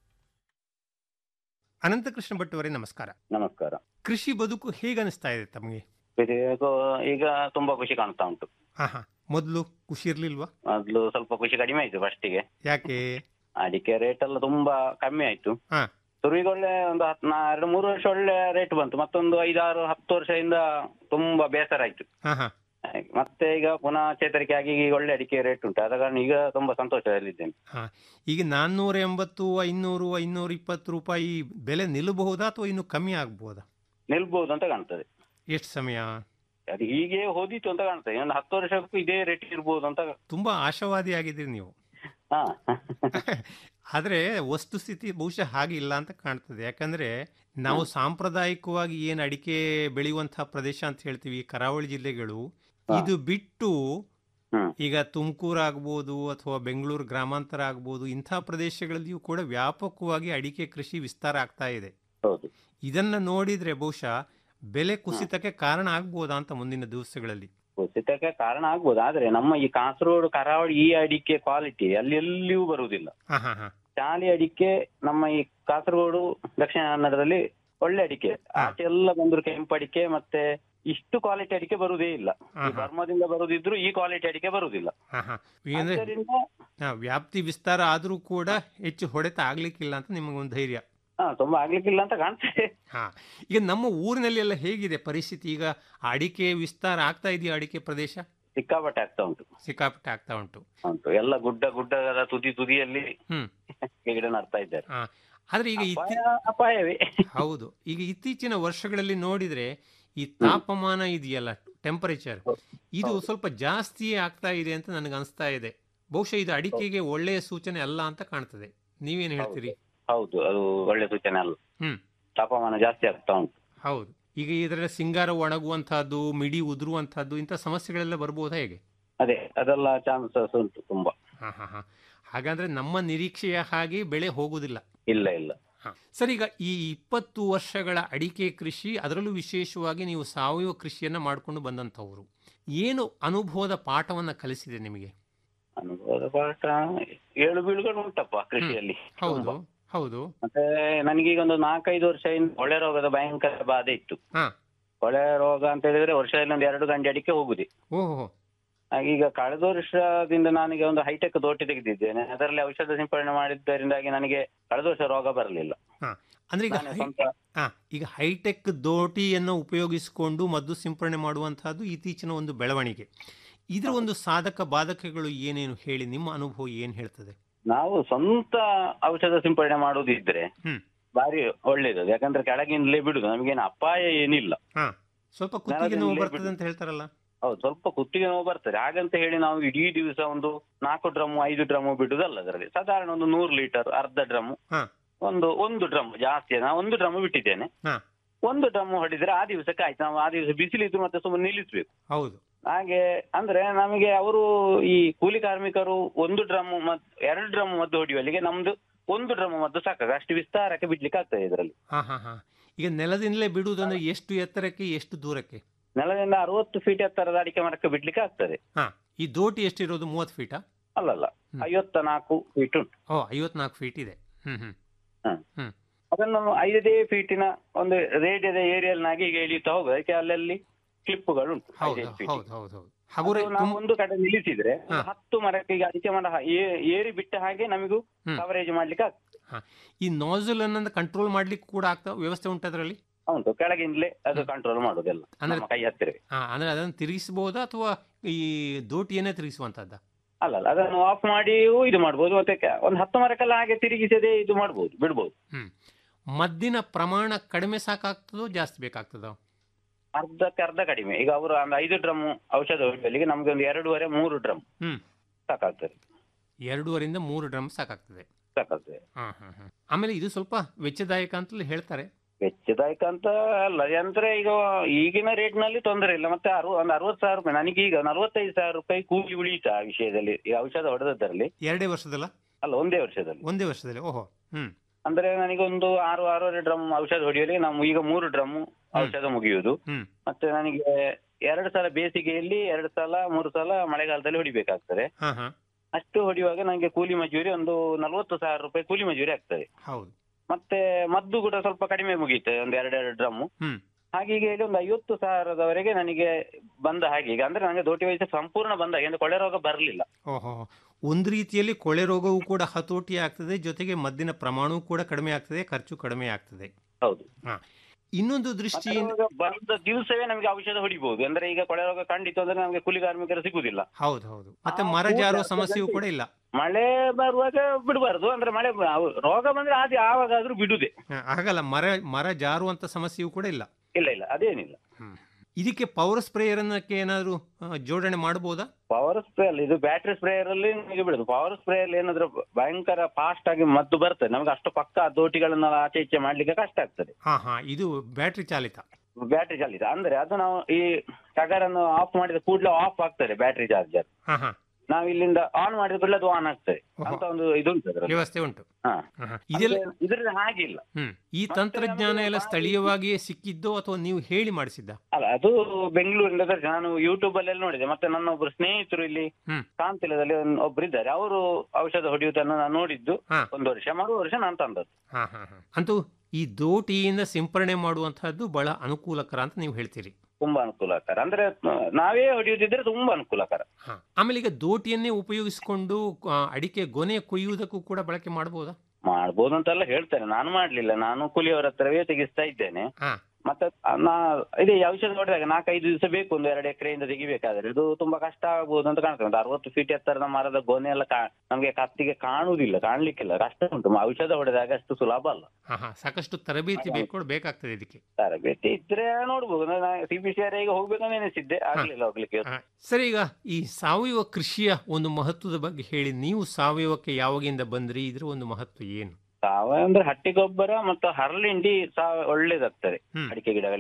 ಅನಂತಕೃಷ್ಣ ಭಟ್ ಅವರೇ ನಮಸ್ಕಾರ ನಮಸ್ಕಾರ ಕೃಷಿ ಬದುಕು ಹೇಗನಿಸ್ತಾ ಇದೆ ತಮಗೆ ಇದು ಈಗ ತುಂಬಾ ಖುಷಿ ಕಾಣ್ತಾ ಉಂಟು ಹಾ ಹಾ ಮೊದಲು ಖುಷಿ ಇರ್ಲಿಲ್ವಾ ಮೊದ್ಲು ಸ್ವಲ್ಪ ಖುಷಿ ಕಡಿಮೆ ಆಯ್ತು ಫಸ್ಟಿಗೆ ಯಾಕೆ ಅಡಿಕೆ ರೇಟ್ ಎಲ್ಲ ತುಂಬಾ ಕಮ್ಮಿ ಆಯ್ತು ಹಾ ಶುರುವಿಗೆ ಒಳ್ಳೆ ಒಂದು ಹತ್ ನಾ- ಎರಡು ಮೂರು ವರ್ಷ ಒಳ್ಳೆ ರೇಟ್ ಬಂತು ಮತ್ತೊಂದು ಐದಾರು ಹತ್ತು ವರ್ಷದಿಂದ ತುಂಬಾ ಬೇಸರ ಆಯ್ತು ಹಾ ಹಾ ಹಾಗೆ. ಮತ್ತೆ ಈಗ ಪುನಃ ಚೇತರಿಕೆ ಆಗಿ ಈಗ ಒಳ್ಳೆ ಅಡಿಕೆ ರೇಟ್ ಉಂಟು ಆದ ಕಾರಣ ಈಗ ತುಂಬಾ ಸಂತೋಷದಲ್ಲಿದ್ದೇನೆ ಹಾ ಈಗ ನಾನ್ನೂರ ಎಂಬತ್ತು ಐನೂರು ಐನೂರ ಇಪ್ಪತ್ತು ರೂಪಾಯಿ ಬೆಲೆ ನಿಲ್ಲಬಹುದಾ ಅಥವಾ ಇನ್ನು ಕಮ್ಮಿ ಆಗ್ಬೋದಾ ನಿಲ್ಬಹುದು ಅಂತ ಕಾಣ್ತದೆ ಎಷ್ಟು ಸಮಯ ಅದು ಹೀಗೆ ಹೋದಿತ್ತು ಅಂತ ಕಾಣ್ತದೆ ಒಂದು ಹತ್ತು ವರ್ಷಕ್ಕೂ ಇದೇ ರೇಟ್ ಇರ್ಬೋದು ಅಂತ ತುಂಬಾ ಆಶಾವಾದಿ ಆಗಿದ್ದೀರಿ ನೀವು ಹಾ ಆದ್ರೆ ವಸ್ತುಸ್ಥಿತಿ ಬಹುಶಃ ಹಾಗೆ ಇಲ್ಲ ಅಂತ ಕಾಣ್ತದೆ ಯಾಕಂದ್ರೆ ನಾವು ಸಾಂಪ್ರದಾಯಿಕವಾಗಿ ಏನ್ ಅಡಿಕೆ ಬೆಳೆಯುವಂತಹ ಪ್ರದೇಶ ಅಂತ ಹೇಳ್ತೀವಿ ಕರಾವಳಿ ಜಿಲ್ಲೆಗಳು ಇದು ಬಿಟ್ಟು ಈಗ ತುಮಕೂರು ಆಗ್ಬೋದು ಅಥವಾ ಬೆಂಗಳೂರು ಗ್ರಾಮಾಂತರ ಆಗ್ಬೋದು ಇಂಥ ಪ್ರದೇಶಗಳಲ್ಲಿಯೂ ಕೂಡ ವ್ಯಾಪಕವಾಗಿ ಅಡಿಕೆ ಕೃಷಿ ವಿಸ್ತಾರ ಆಗ್ತಾ ಇದೆ ಹೌದು ಇದನ್ನ ನೋಡಿದ್ರೆ ಬಹುಶಃ ಬೆಲೆ ಕುಸಿತಕ್ಕೆ ಕಾರಣ ಆಗ್ಬೋದಾ ಅಂತ ಮುಂದಿನ ದಿವಸಗಳಲ್ಲಿ ಕುಸಿತಕ್ಕೆ ಕಾರಣ ಆಗ್ಬೋದು ಆದ್ರೆ ನಮ್ಮ ಈ ಕಾಸರಗೋಡು ಕರಾವಳಿ ಈ ಅಡಿಕೆ ಕ್ವಾಲಿಟಿ ಅಲ್ಲಿ ಎಲ್ಲಿಯೂ ಬರುವುದಿಲ್ಲ ಹಾ ಹಾ ಹಾ ಚಾಲಿ ಅಡಿಕೆ ನಮ್ಮ ಈ ಕಾಸರಗೋಡು ದಕ್ಷಿಣ ಕನ್ನಡದಲ್ಲಿ ಒಳ್ಳೆ ಅಡಿಕೆ ಆಚೆ ಎಲ್ಲ ಬಂದ್ರು ಕೆಂಪು ಅಡಿಕೆ ಮತ್ತೆ ಇಷ್ಟು ಕ್ವಾಲಿಟಿ ಅಡಿಕೆ ಬರುವುದೇ ಇಲ್ಲ ಈ ಬರ್ಮಾದಿಂದ ಬರುದಿದ್ರು ಈ ಕ್ವಾಲಿಟಿ ಅಡಿಕೆ ಬರುವುದಿಲ್ಲ ಹಾ ಹಾ ಅಂದ್ರೆ ಆದ್ದರಿಂದ ಹಾ, ವ್ಯಾಪ್ತಿ ವಿಸ್ತಾರ ಆದ್ರೂ ಕೂಡ ಹೆಚ್ಚು ಹೊಡೆತ ಆಗ್ಲಿಕ್ಕಿಲ್ಲ ಅಂತ ನಿಮಗೊಂದು ಧೈರ್ಯ ಹಾ ತುಂಬಾ ಆಗ್ಲಿಕ್ಕಿಲ್ಲ ಅಂತ ಕಾಣ್ತದೆ ಹಾ ಈಗ ನಮ್ಮ ಊರಿನಲ್ಲಿ ಎಲ್ಲ ಹೇಗಿದೆ ಪರಿಸ್ಥಿತಿ ಈಗ ಅಡಿಕೆ ವಿಸ್ತಾರ ಆಗ್ತಾ ಇದೆಯಾ ಅಡಿಕೆ ಪ್ರದೇಶ ಸಿಕ್ಕಾಪಟ್ಟೆ ಆಗ್ತಾ ಉಂಟು ಸಿಕ್ಕಾಪಟ್ಟೆ ಆಗ್ತಾ ಉಂಟು ಉಂಟು ಎಲ್ಲ ಗುಡ್ಡ ಗುಡ್ಡದ ತುದಿ ತುದಿಯಲ್ಲಿ ಹ್ಮ್ ಗಿಡ ನಡ್ತಾ ಇದ್ದಾರೆ ಹಾ ಆದ್ರೆ ಈಗ ಇತ್ತಿ ಅಪಾಯ- ಅಪಾಯವೇ ಹೌದು ಈಗ ಇತ್ತೀಚಿನ ವರ್ಷಗಳಲ್ಲಿ ನೋಡಿದ್ರೆ ಈ ತಾಪಮಾನ ಇದೆಯಲ್ಲ ಟೆಂಪರೇಚರ್ ಇದು ಸ್ವಲ್ಪ ಜಾಸ್ತಿ ಆಗ್ತಾ ಇದೆ ಅಂತ ನನಗೆ ಅನಿಸ್ತಾ ಇದೆ ಬಹುಶಃ ಇದು ಅಡಿಕೆಗೆ ಒಳ್ಳೆಯ ಸೂಚನೆ ಅಲ್ಲ ಅಂತ ಕಾಣ್ತದೆ ನೀವೇನು ಹೇಳ್ತೀರಿ ಹೌದು ಅದು ಒಳ್ಳೆ ಸೂಚನೆ ಅಲ್ಲ ಹ್ಮ್ ತಾಪಮಾನ ಜಾಸ್ತಿ ಆಗ್ತಾ ಉಂಟು ಹೌದು ಈಗ ಇದರ ಸಿಂಗಾರ ಒಣಗುವಂತಹದ್ದು ಮಿಡಿ ಉದುರುವಂತಹದ್ದು ಇಂಥ ಸಮಸ್ಯೆಗಳೆಲ್ಲ ಬರ್ಬೋದಾ ಹೇಗೆ ಅದೇ ಅದೆಲ್ಲ ಚಾನ್ಸಸ್ ಉಂಟು ತುಂಬಾ ಹಾ ಹಾ ಹಾ ಹಾಗಾದ್ರೆ ನಮ್ಮ ನಿರೀಕ್ಷೆಯ ಹಾಗೆ ಬೆಳೆ ಹೋಗುವುದಿಲ್ಲ ಇಲ್ಲ ಇಲ್ಲ ಸರ್ ಈಗ ಈ ಇಪ್ಪತ್ತು ವರ್ಷಗಳ ಅಡಿಕೆ ಕೃಷಿ ಅದರಲ್ಲೂ ವಿಶೇಷವಾಗಿ ನೀವು ಸಾವಯವ ಕೃಷಿಯನ್ನ ಮಾಡಿಕೊಂಡು ಬಂದಂಥವ್ರು ಏನು ಅನುಭವದ ಪಾಠವನ್ನ ಕಲಿಸಿದೆ ನಿಮಗೆ ಅನುಭವದ ಪಾಠ ಏಳು ಬೀಳುಗಳು ಉಂಟಪ್ಪ ಕೃಷಿಯಲ್ಲಿ ಹೌದು ಹೌದು ಮತ್ತೆ ನನಗೀಗ ಒಂದು ನಾಲ್ಕೈದು ವರ್ಷ ಹಿಂದೆ ಕೊಳೆ ರೋಗದ ಭಯಂಕರ ಬಾಧೆ ಇತ್ತು ಹಾ ಕೊಳೆ ರೋಗ ಅಂತ ಹೇಳಿದ್ರೆ ವರ್ಷದಲ್ಲಿ ಒಂದು ಎರಡು ಗಂಟೆ ಅಡಿಕೆ ಹೋಗುದೆ ಓಹೋ ಈಗ ಕಳೆದ ವರ್ಷದಿಂದ ನಾನೀಗ ಒಂದು ಹೈಟೆಕ್ ದೋಟಿ ತೆಗೆದಿದ್ದೇನೆ ಅದರಲ್ಲಿ ಔಷಧ ಸಿಂಪಡಣೆ ಮಾಡಿದ್ದರಿಂದಾಗಿ ನನಗೆ ಕಳೆದ ವರ್ಷ ರೋಗ ಬರಲಿಲ್ಲ ಹಾ ಅಂದ್ರೆ ಈಗ ನಾನೇ ಹೈ- ಸ್ವಂತ ಹಾ ಈಗ ಹೈಟೆಕ್ ದೋಟಿಯನ್ನು ಉಪಯೋಗಿಸಿಕೊಂಡು ಮದ್ದು ಸಿಂಪರಣೆ ಮಾಡುವಂತಹದ್ದು ಇತ್ತೀಚಿನ ಒಂದು ಬೆಳವಣಿಗೆ ಇದರ ಒಂದು ಸಾಧಕ ಬಾಧಕಗಳು ಏನೇನು ಹೇಳಿ ನಿಮ್ಮ ಅನುಭವ ಏನ್ ಹೇಳ್ತದೆ ನಾವು ಸ್ವಂತ ಔಷಧ ಸಿಂಪಡಣೆ ಮಾಡುದಿದ್ರೆ ಹ್ಮ್. ಬಾರಿ ಒಳ್ಳೇದು ಯಾಕಂದ್ರೆ ಕೆಳಗಿಂದಲೇ ಬಿಡುದು ನಮಗೇನು ಅಪಾಯ ಏನಿಲ್ಲ ಹಾ ಸ್ವಲ್ಪ ಕುತ್ತಿಗೆ ನೋವು ನೆಲದಿಂದಲೇ ಬರ್ತದೆ ಅಂತ ಹೇಳ್ತಾರಲ್ಲ ಹೌದು ಸ್ವಲ್ಪ ಕುತ್ತಿಗೆ ನೋವು ಬರ್ತದೆ ಹಾಗಂತ ಹೇಳಿ ನಾವು ಇಡೀ ದಿವಸ ಒಂದು ನಾಲ್ಕು ಡ್ರಮ್ ಐದು ಡ್ರಮ್ ಬಿಡುದಲ್ಲ ಅದರಲ್ಲಿ ಸಾಧಾರಣ ಒಂದು ನೂರು ಲೀಟರ್ ಅರ್ಧ ಡ್ರಮ್ ಹಾ. ಒಂದು ಒಂದು ಡ್ರಮ್ ಜಾಸ್ತಿ ನಾ ಒಂದು ಡ್ರಮ್ ಬಿಟ್ಟಿದ್ದೇನೆ ಹಾ. ಒಂದು ಡ್ರಮ್ ಹೊಡಿದ್ರೆ ಆ ದಿವಸಕ್ಕೆ ಆಯ್ತು ನಾವು ಆ ದಿವಸ ಬಿಸಿಲಿದ್ರು ಮತ್ತೆ ಸುಮ್ಮನೆ ನಿಲ್ಲಿಸ್ಬೇಕು ಹೌದು ಹಾಗೆ ಅಂದ್ರೆ ನಮಗೆ ಅವರು ಈ ಕೂಲಿ ಕಾರ್ಮಿಕರು ಒಂದು ಡ್ರಮ್ ಮತ್ ಎರಡು ಡ್ರಮ್ ಮದ್ದು ಹೊಡೆಯುವಲ್ಲಿಗೆ ನಮ್ದು ಒಂದು ಡ್ರಮ್ ಮದ್ದು ಸಾಕಾಗ ಅಷ್ಟು ವಿಸ್ತಾರಕ್ಕೆ ಬಿಡ್ಲಿಕ್ಕೆ ಆಗ್ತದೆ ಇದರಲ್ಲಿ ಹಾ ಹಾ ಹಾ ಈಗ ನೆಲದಿಂದಲೇ ಬಿಡುವುದಂದ್ರೆ ಎಷ್ಟು ಎತ್ತರಕ್ಕೆ ಎಷ್ಟು ದೂರಕ್ಕೆ ನೆಲದಿಂದ ಅರವತ್ತು ಫೀಟ್ ಎತ್ತರದ ಅಡಿಕೆ ಮರಕ್ಕೆ ಬಿಡ್ಲಿಕ್ಕೆ ಆಗ್ತದೆ ಹಾ ಈ ದೋಟಿ ಎಷ್ಟಿರೋದು ಮೂವತ್ತು ಫೀಟಾ ಅಲ್ಲಲ್ಲ ಐವತ್ತ ನಾಲ್ಕು ಫೀಟ್ ಉಂಟು ಓ ಐವತ್ನಾಲ್ಕು ಫೀಟ್ ಇದೆ ಹ್ಮ್ ಹ್ಮ್ ಹ್ಮ್ ಅದನ್ನು ಐದೇ ಫೀಟಿನ ಒಂದು ರೇಡಿಯದ ಏರಿಯಲ್ನಾಗಿ ಈಗ ಇಳಿಯುತ್ತಾ ಹೋಗುದು ಅದಕ್ಕೆ ಅಲ್ಲಲ್ಲಿ ಕ್ಲಿಪ್ಗಳು ಉಂಟು ಹೌದು ಐದೈದು feet. ಹೌದು ಹೌದು ಹೌದು ಹಗುರ ಅದು ನಾವು ಒಂದು ಕಡೆ ನಿಲ್ಲಿಸಿದ್ರೆ ಒಂದು ಹತ್ತು ಮರಕ್ಕೆ ಈಗ ಅಡಿಕೆ ಮರ ಹ- ಏ- ಏರಿ ಬಿಟ್ಟ ಹಾಗೆ ನಮಗೂ ಹ್ಮ್. ಕವರೇಜ್ ಮಾಡ್ಲಿಕ್ಕೆ ಆಗ್ತದೆ ಹಾ ಈ ನೋಸಲ್ ಅನ್ನ ಕಂಟ್ರೋಲ್ ಮಾಡ್ಲಿಕ್ಕೆ ಕೂಡ ಆಗ್ತಾ ವ್ಯವಸ್ಥೆ ಉಂಟು ಅದರಲ್ಲಿ ಉಂಟು ಕೆಳಗಿಂದಲೇ ಅದು ಕಂಟ್ರೋಲ್ ಮಾಡುದೆಲ್ಲ ಅಂದ್ರೆ- ನಮ್ಮ ಕೈ ಹತ್ತಿರವೇ ಹಾ ಅಂದ್ರೆ ಅದನ್ನು ತಿರುಗಿಸಬಹುದಾ ಅಥವಾ ಈ ದೋಟಿಯನ್ನೇ ತಿರುಗಿಸುವಂತದ್ದ ಅಲ್ಲ ಅಲ್ಲ ಅದನ್ನು ಆಫ್ ಮಾಡಿ ಇದು ಮಾಡ್ಬೋದು ಮತ್ತೆ ಕೆ- ಒಂದು ಹತ್ತು ಮರಕ್ಕೆಲ್ಲ ಹಾಗೆ ತಿರುಗಿಸದೆ ಇದು ಮಾಡ್ಬೋದು ಬಿಡ್ಬೋದು ಹ್ಮ್ ಮದ್ದಿನ ಪ್ರಮಾಣ ಕಡಿಮೆ ಸಾಕಾಗ್ತದೋ ಜಾಸ್ತಿ ಬೇಕಾಗ್ತದೋ ಅರ್ಧಕ್ಕೆ ಅರ್ಧ ಕಡಿಮೆ ಈಗ ಅವರು ಒಂದು ಐದು ಡ್ರಮ್ ಔಷಧ ಹೊಡೆಯಲಿಗೆ ನಮ್ಗೆ ಒಂದು ಎರಡೂವರೆ ಮೂರು ಡ್ರಮ್ ಹ್ಮ್ ಸಾಕಾಗ್ತದೆ ಎರಡೂವರಿಂದ ಮೂರು ಡ್ರಮ್ ಸಾಕಾಗ್ತದೆ ಸಾಕಾಗ್ತದೆ ಹಾ ಹಾ ಹಾ ಆಮೇಲೆ ಇದು ಸ್ವಲ್ಪ ವೆಚ್ಚದಾಯಕ ಅಂತಲೂ ಹೇಳ್ತಾರೆ ವೆಚ್ಚದಾಯಕ ಅಂತ ಅಲ್ಲ ಅಂದ್ರೆ ಈಗ ಈಗಿನ ರೇಟ್ ನಲ್ಲಿ ತೊಂದರೆ ಇಲ್ಲ ಮತ್ತೆ ಅರವ ಒಂದು ಅರವತ್ತು ಸಾವಿರ ರೂಪಾಯಿ ನನಗೀಗ ನಲವತ್ತೈದು ಸಾವಿರ ರೂಪಾಯಿ ಕೂಲಿ ಉಳಿಯಿತ ಆ ವಿಷಯದಲ್ಲಿ ಈ ಔಷಧ ಹೊಡೆದದ್ರಲ್ಲಿ ಎರಡೇ ವರ್ಷದಲ್ಲ ಅಲ್ಲ ಒಂದೇ ವರ್ಷದಲ್ಲಿ ಒಂದೇ ವರ್ಷದಲ್ಲಿ ಓಹೋ ಹ್ಮ್ ಅಂದ್ರೆ ನನಗೆ ಒಂದು ಆರು ಆರೂವರೆ ಡ್ರಮ್ ಔಷಧ ಹೊಡೆಯಲಿ ನಾವು ಈಗ ಮೂರು ಡ್ರಮ್ ಔಷಧ ಮುಗಿಯುವುದು ಹ್ಮ್ ಮತ್ತೆ ನನಗೆ ಎರಡು ಸಲ ಬೇಸಿಗೆಯಲ್ಲಿ ಎರಡು ಸಲ ಮೂರು ಸಲ ಮಳೆಗಾಲದಲ್ಲಿ ಹೊಡಿಬೇಕಾಗ್ತದೆ ಹಾ ಹಾ ಅಷ್ಟು ಹೊಡೆಯುವಾಗ ನನಗೆ ಕೂಲಿ ಮಜೂರಿ ಒಂದು ನಲವತ್ತು ಸಾವಿರ ರೂಪಾಯಿ ಕೂಲಿ ಮಜೂರಿ ಆಗ್ತದೆ ಹೌದು ಮತ್ತೆ ಮದ್ದು ಕೂಡ ಸ್ವಲ್ಪ ಕಡಿಮೆ ಮುಗೀತದೆ ಒಂದು ಎರಡೆರಡು ಡ್ರಮ್ ಹ್ಮ್ ಹಾಗೆ ಈಗ ಹೇಳಿ ಒಂದು ಐವತ್ತು ಸಾವಿರದವರೆಗೆ ನನಗೆ ಬಂದ ಹಾಗೆ ಈಗ ಅಂದ್ರೆ ನನಗೆ ದೋಟಿ ವಯಸ್ಸು ಸಂಪೂರ್ಣ ಬಂದ ಹಾಗೆ ಅಂದ್ರೆ ಕೊಳೆ ರೋಗ ಬರಲಿಲ್ಲ ಓಹೋ ಒಂದು ರೀತಿಯಲ್ಲಿ ಕೊಳೆ ರೋಗವೂ ಕೂಡ ಹತೋಟಿ ಆಗ್ತದೆ ಜೊತೆಗೆ ಮದ್ದಿನ ಪ್ರಮಾಣವೂ ಕೂಡ ಕಡಿಮೆ ಆಗ್ತದೆ ಖರ್ಚು ಕಡಿಮೆ ಆಗ್ತದೆ ಹೌದು ಹಾ ಇನ್ನೊಂದು ದೃಷ್ಟಿಯಿಂದ ಬಂದ ದಿವಸವೇ ನಮಗೆ ಔಷಧ ಹೊಡಿಬಹುದು ಅಂದ್ರೆ ಈಗ ಕೊಳೆ ರೋಗ ಕಂಡಿತು ಅಂದ್ರೆ ನಮಗೆ ಕೂಲಿ ಕಾರ್ಮಿಕರು ಸಿಗುದಿಲ್ಲ ಹೌದು ಹೌದು ಮತ್ತೆ ಮರ ಜಾರುವ ಸಮಸ್ಯೆಯೂ ಕೂಡ ಇಲ್ಲ ಮಳೆ ಬರುವಾಗ ಬಿಡಬಾರ್ದು ಅಂದ್ರೆ ಮಳೆ ಬ- ಅವು ರೋಗ ಬಂದ್ರೆ ಅದು ಯಾವಾಗಾದ್ರೂ ಬಿಡುದೆ ಹಾ, ಹಾಗಲ್ಲ ಮರ ಮರ ಜಾರುವಂತ ಸಮಸ್ಯೆಯೂ ಕೂಡ ಇಲ್ಲ ಇಲ್ಲ ಇಲ್ಲ ಅದೇನಿಲ್ಲ ಇದಕ್ಕೆ ಪವರ್ ಸ್ಪ್ರೇಯರ್ ಅನ್ನಕ್ಕೆ ಏನಾದ್ರು ಆ, ಜೋಡಣೆ ಮಾಡಬಹುದಾ ಪವರ್ ಸ್ಪ್ರೇ ಅಲ್ಲ ಇದು ಬ್ಯಾಟ್ರಿ ಸ್ಪ್ರೇಯರ್ ಅಲ್ಲಿ ನಿಮಗೆ ಬಿಡುದು ಪವರ್ ಸ್ಪ್ರೇಯರ್ ಏನಾದ್ರೂ ಭಯಂಕರ ಫಾಸ್ಟ್ ಆಗಿ ಮದ್ದು ಬರ್ತದೆ ನಮ್ಗೆ ಅಷ್ಟು ಪಕ್ಕ ದೋಟಿಗಳನ್ನ ಆಚೆ ಈಚೆ ಮಾಡ್ಲಿಕ್ಕೆ ಕಷ್ಟ ಆಗ್ತದೆ ಹಾ ಹಾ ಇದು ಬ್ಯಾಟ್ರಿ ಚಾಲಿತ ಬ್ಯಾಟ್ರಿ ಚಾಲಿತ ಅಂದ್ರೆ ಅದು ನಾವು ಈ ಟಗರನ್ನು ಆಫ್ ಮಾಡಿದ ಕೂಡಲೇ ಆಫ್ ಆಗ್ತದೆ ಬ್ಯಾಟ್ರಿ ಚಾರ್ಜರ್ ಹಾ ಹಾ ನಾವು ಇಲ್ಲಿಂದ ಆನ್ ಮಾಡಿದ ಕೂಡಲೇ ಅದು ಆನ್ ಆಗ್ತದೆ ಅಂತ ಒಂದು ಇದು ಉಂಟು ಅದ್ರಲ್ಲಿ. ವ್ಯವಸ್ಥೆ ಉಂಟು ಹಾ. ಹಾ, ಹಾ. ಇದೆಲ್ಲ ಅಂದ್ರೆ ಇದ್ರಲ್ಲಿ ಹಾಗಿಲ್ಲ ಹ್ಮ್ ಈ ತಂತ್ರಜ್ಞಾನ ಎಲ್ಲ ಸ್ಥಳೀಯವಾಗಿಯೇ ಸಿಕ್ಕಿದ್ದೋ ಅಥವಾ ನೀವು ಹೇಳಿ ಮಾಡಿಸಿದ್ದ ಅಲ್ಲ ಅದು ಬೆಂಗಳೂರಿಂದ ತರಿಸಿ ನಾನು ಯೂಟ್ಯೂಬ್ ಅಲ್ಲಿ ನೋಡಿದೆ ಮತ್ತೆ ನನ್ನ ಒಬ್ರು ಸ್ನೇಹಿತರು ಇಲ್ಲಿ ಹ್ಮ್. ಕಾಂತಿಲದಲ್ಲಿ ಒಂದ್- ಒಬ್ರು ಇದ್ದಾರೆ ಅವರು ಔಷಧ ಹೊಡೆಯುವುದನ್ನು ನಾನು ನೋಡಿದ್ದು ಹಾ. ಒಂದು ವರ್ಷ ಮರು ವರ್ಷ ನಾನು ತಂದದ್ದು ಹಾ ಹಾ ಹಾ ಅಂತೂ ಈ ದೋಟಿಯಿಂದ ಸಿಂಪರಣೆ ಮಾಡುವಂತಹದ್ದು ಬಹಳ ಅನುಕೂಲಕರ ಅಂತ ನೀವು ಹೇಳ್ತೀರಿ ತುಂಬಾ ಅನುಕೂಲಕರ ಅಂದ್ರೆ ಆ, ನಾವೇ ಹೊಡೆಯುವುದಿದ್ರೆ ತುಂಬಾ ಅನುಕೂಲಕರ ಹಾ ಆಮೇಲೆ ಈಗ ದೋಟಿಯನ್ನೇ ಉಪಯೋಗಿಸಿಕೊಂಡು ಆ, ಅಡಿಕೆ ಗೊನೆ ಕೊಯ್ಯುವುದಕ್ಕೂ ಕೂಡ ಬಳಕೆ ಮಾಡಬಹುದಾ ಮಾಡ್ಬೋದು ಅಂತೆಲ್ಲ ಹೇಳ್ತಾರೆ ನಾನು ಮಾಡ್ಲಿಲ್ಲ ನಾನು ಕೂಲಿಯವರ ಹತ್ರವೇ ತೆಗಿಸ್ತಾ ಇದ್ದೇನೆ ಹಾ ಮತ್ತೆ ಆ, ನಾ ಇದೇ ಈ ಔಷಧ ಹೊಡೆದಾಗ ನಾಲ್ಕೈದು ದಿವಸ ಬೇಕು ಒಂದು ಎರಡು ಎಕರೆಯಿಂದ ತೆಗಿಬೇಕಾದ್ರೆ ಇದು ತುಂಬಾ ಕಷ್ಟ ಆಗ್ಬೋದು ಅಂತ ಕಾಣ್ತದೆ ಒಂದು ಅರವತ್ತು ಫೀಟ್ ಎತ್ತರದ ಮರದ ಗೊನೆ ಎಲ್ಲ ಕಾ- ನಮ್ಗೆ ಕತ್ತಿಗೆ ಕಾಣುವುದಿಲ್ಲ ಕಾಣ್ಲಿಕ್ಕಿಲ್ಲ ಕಷ್ಟ ಉಂಟು ಔಷಧ ಹೊಡೆದಾಗ ಅಷ್ಟು ಸುಲಭ ಅಲ್ಲ ಹಾ ಹಾ ಸಾಕಷ್ಟು ತರಬೇತಿ ಬೇಕು ಬೇಕಾಗ್ತದೆ ಇದಕ್ಕೆ ತರಬೇತಿ ಇದ್ರೆ ನೋಡ್ಬೋದು ಸಿ ಪಿ ಸಿ ಆರ್ ಈಗ ಹೋಗ್ಬೇಕಂತ ಎನಿಸಿದ್ದೆ ಆಗ್ಲಿಲ್ಲ ಹೋಗ್ಲಿಕ್ಕೆ ಹಾ. ಸರಿ ಈಗ ಈ ಸಾವಯವ ಕೃಷಿಯ ಒಂದು ಮಹತ್ವದ ಬಗ್ಗೆ ಹೇಳಿ ನೀವು ಸಾವಯವಕ್ಕೆ ಯಾವಾಗಿಂದ ಬಂದ್ರಿ ಇದ್ರ ಒಂದು ಮಹತ್ವ ಏನು ಸಾವಯವ ಅಂದ್ರೆ ಹಟ್ಟಿ ಗೊಬ್ಬರ ಮತ್ತು ಹರಳಿಂಡಿ ಸಾವ ಒಳ್ಳೇದಾಗ್ತದೆ ಅಡಿಕೆ ಗಿಡಗಳಿಗೆ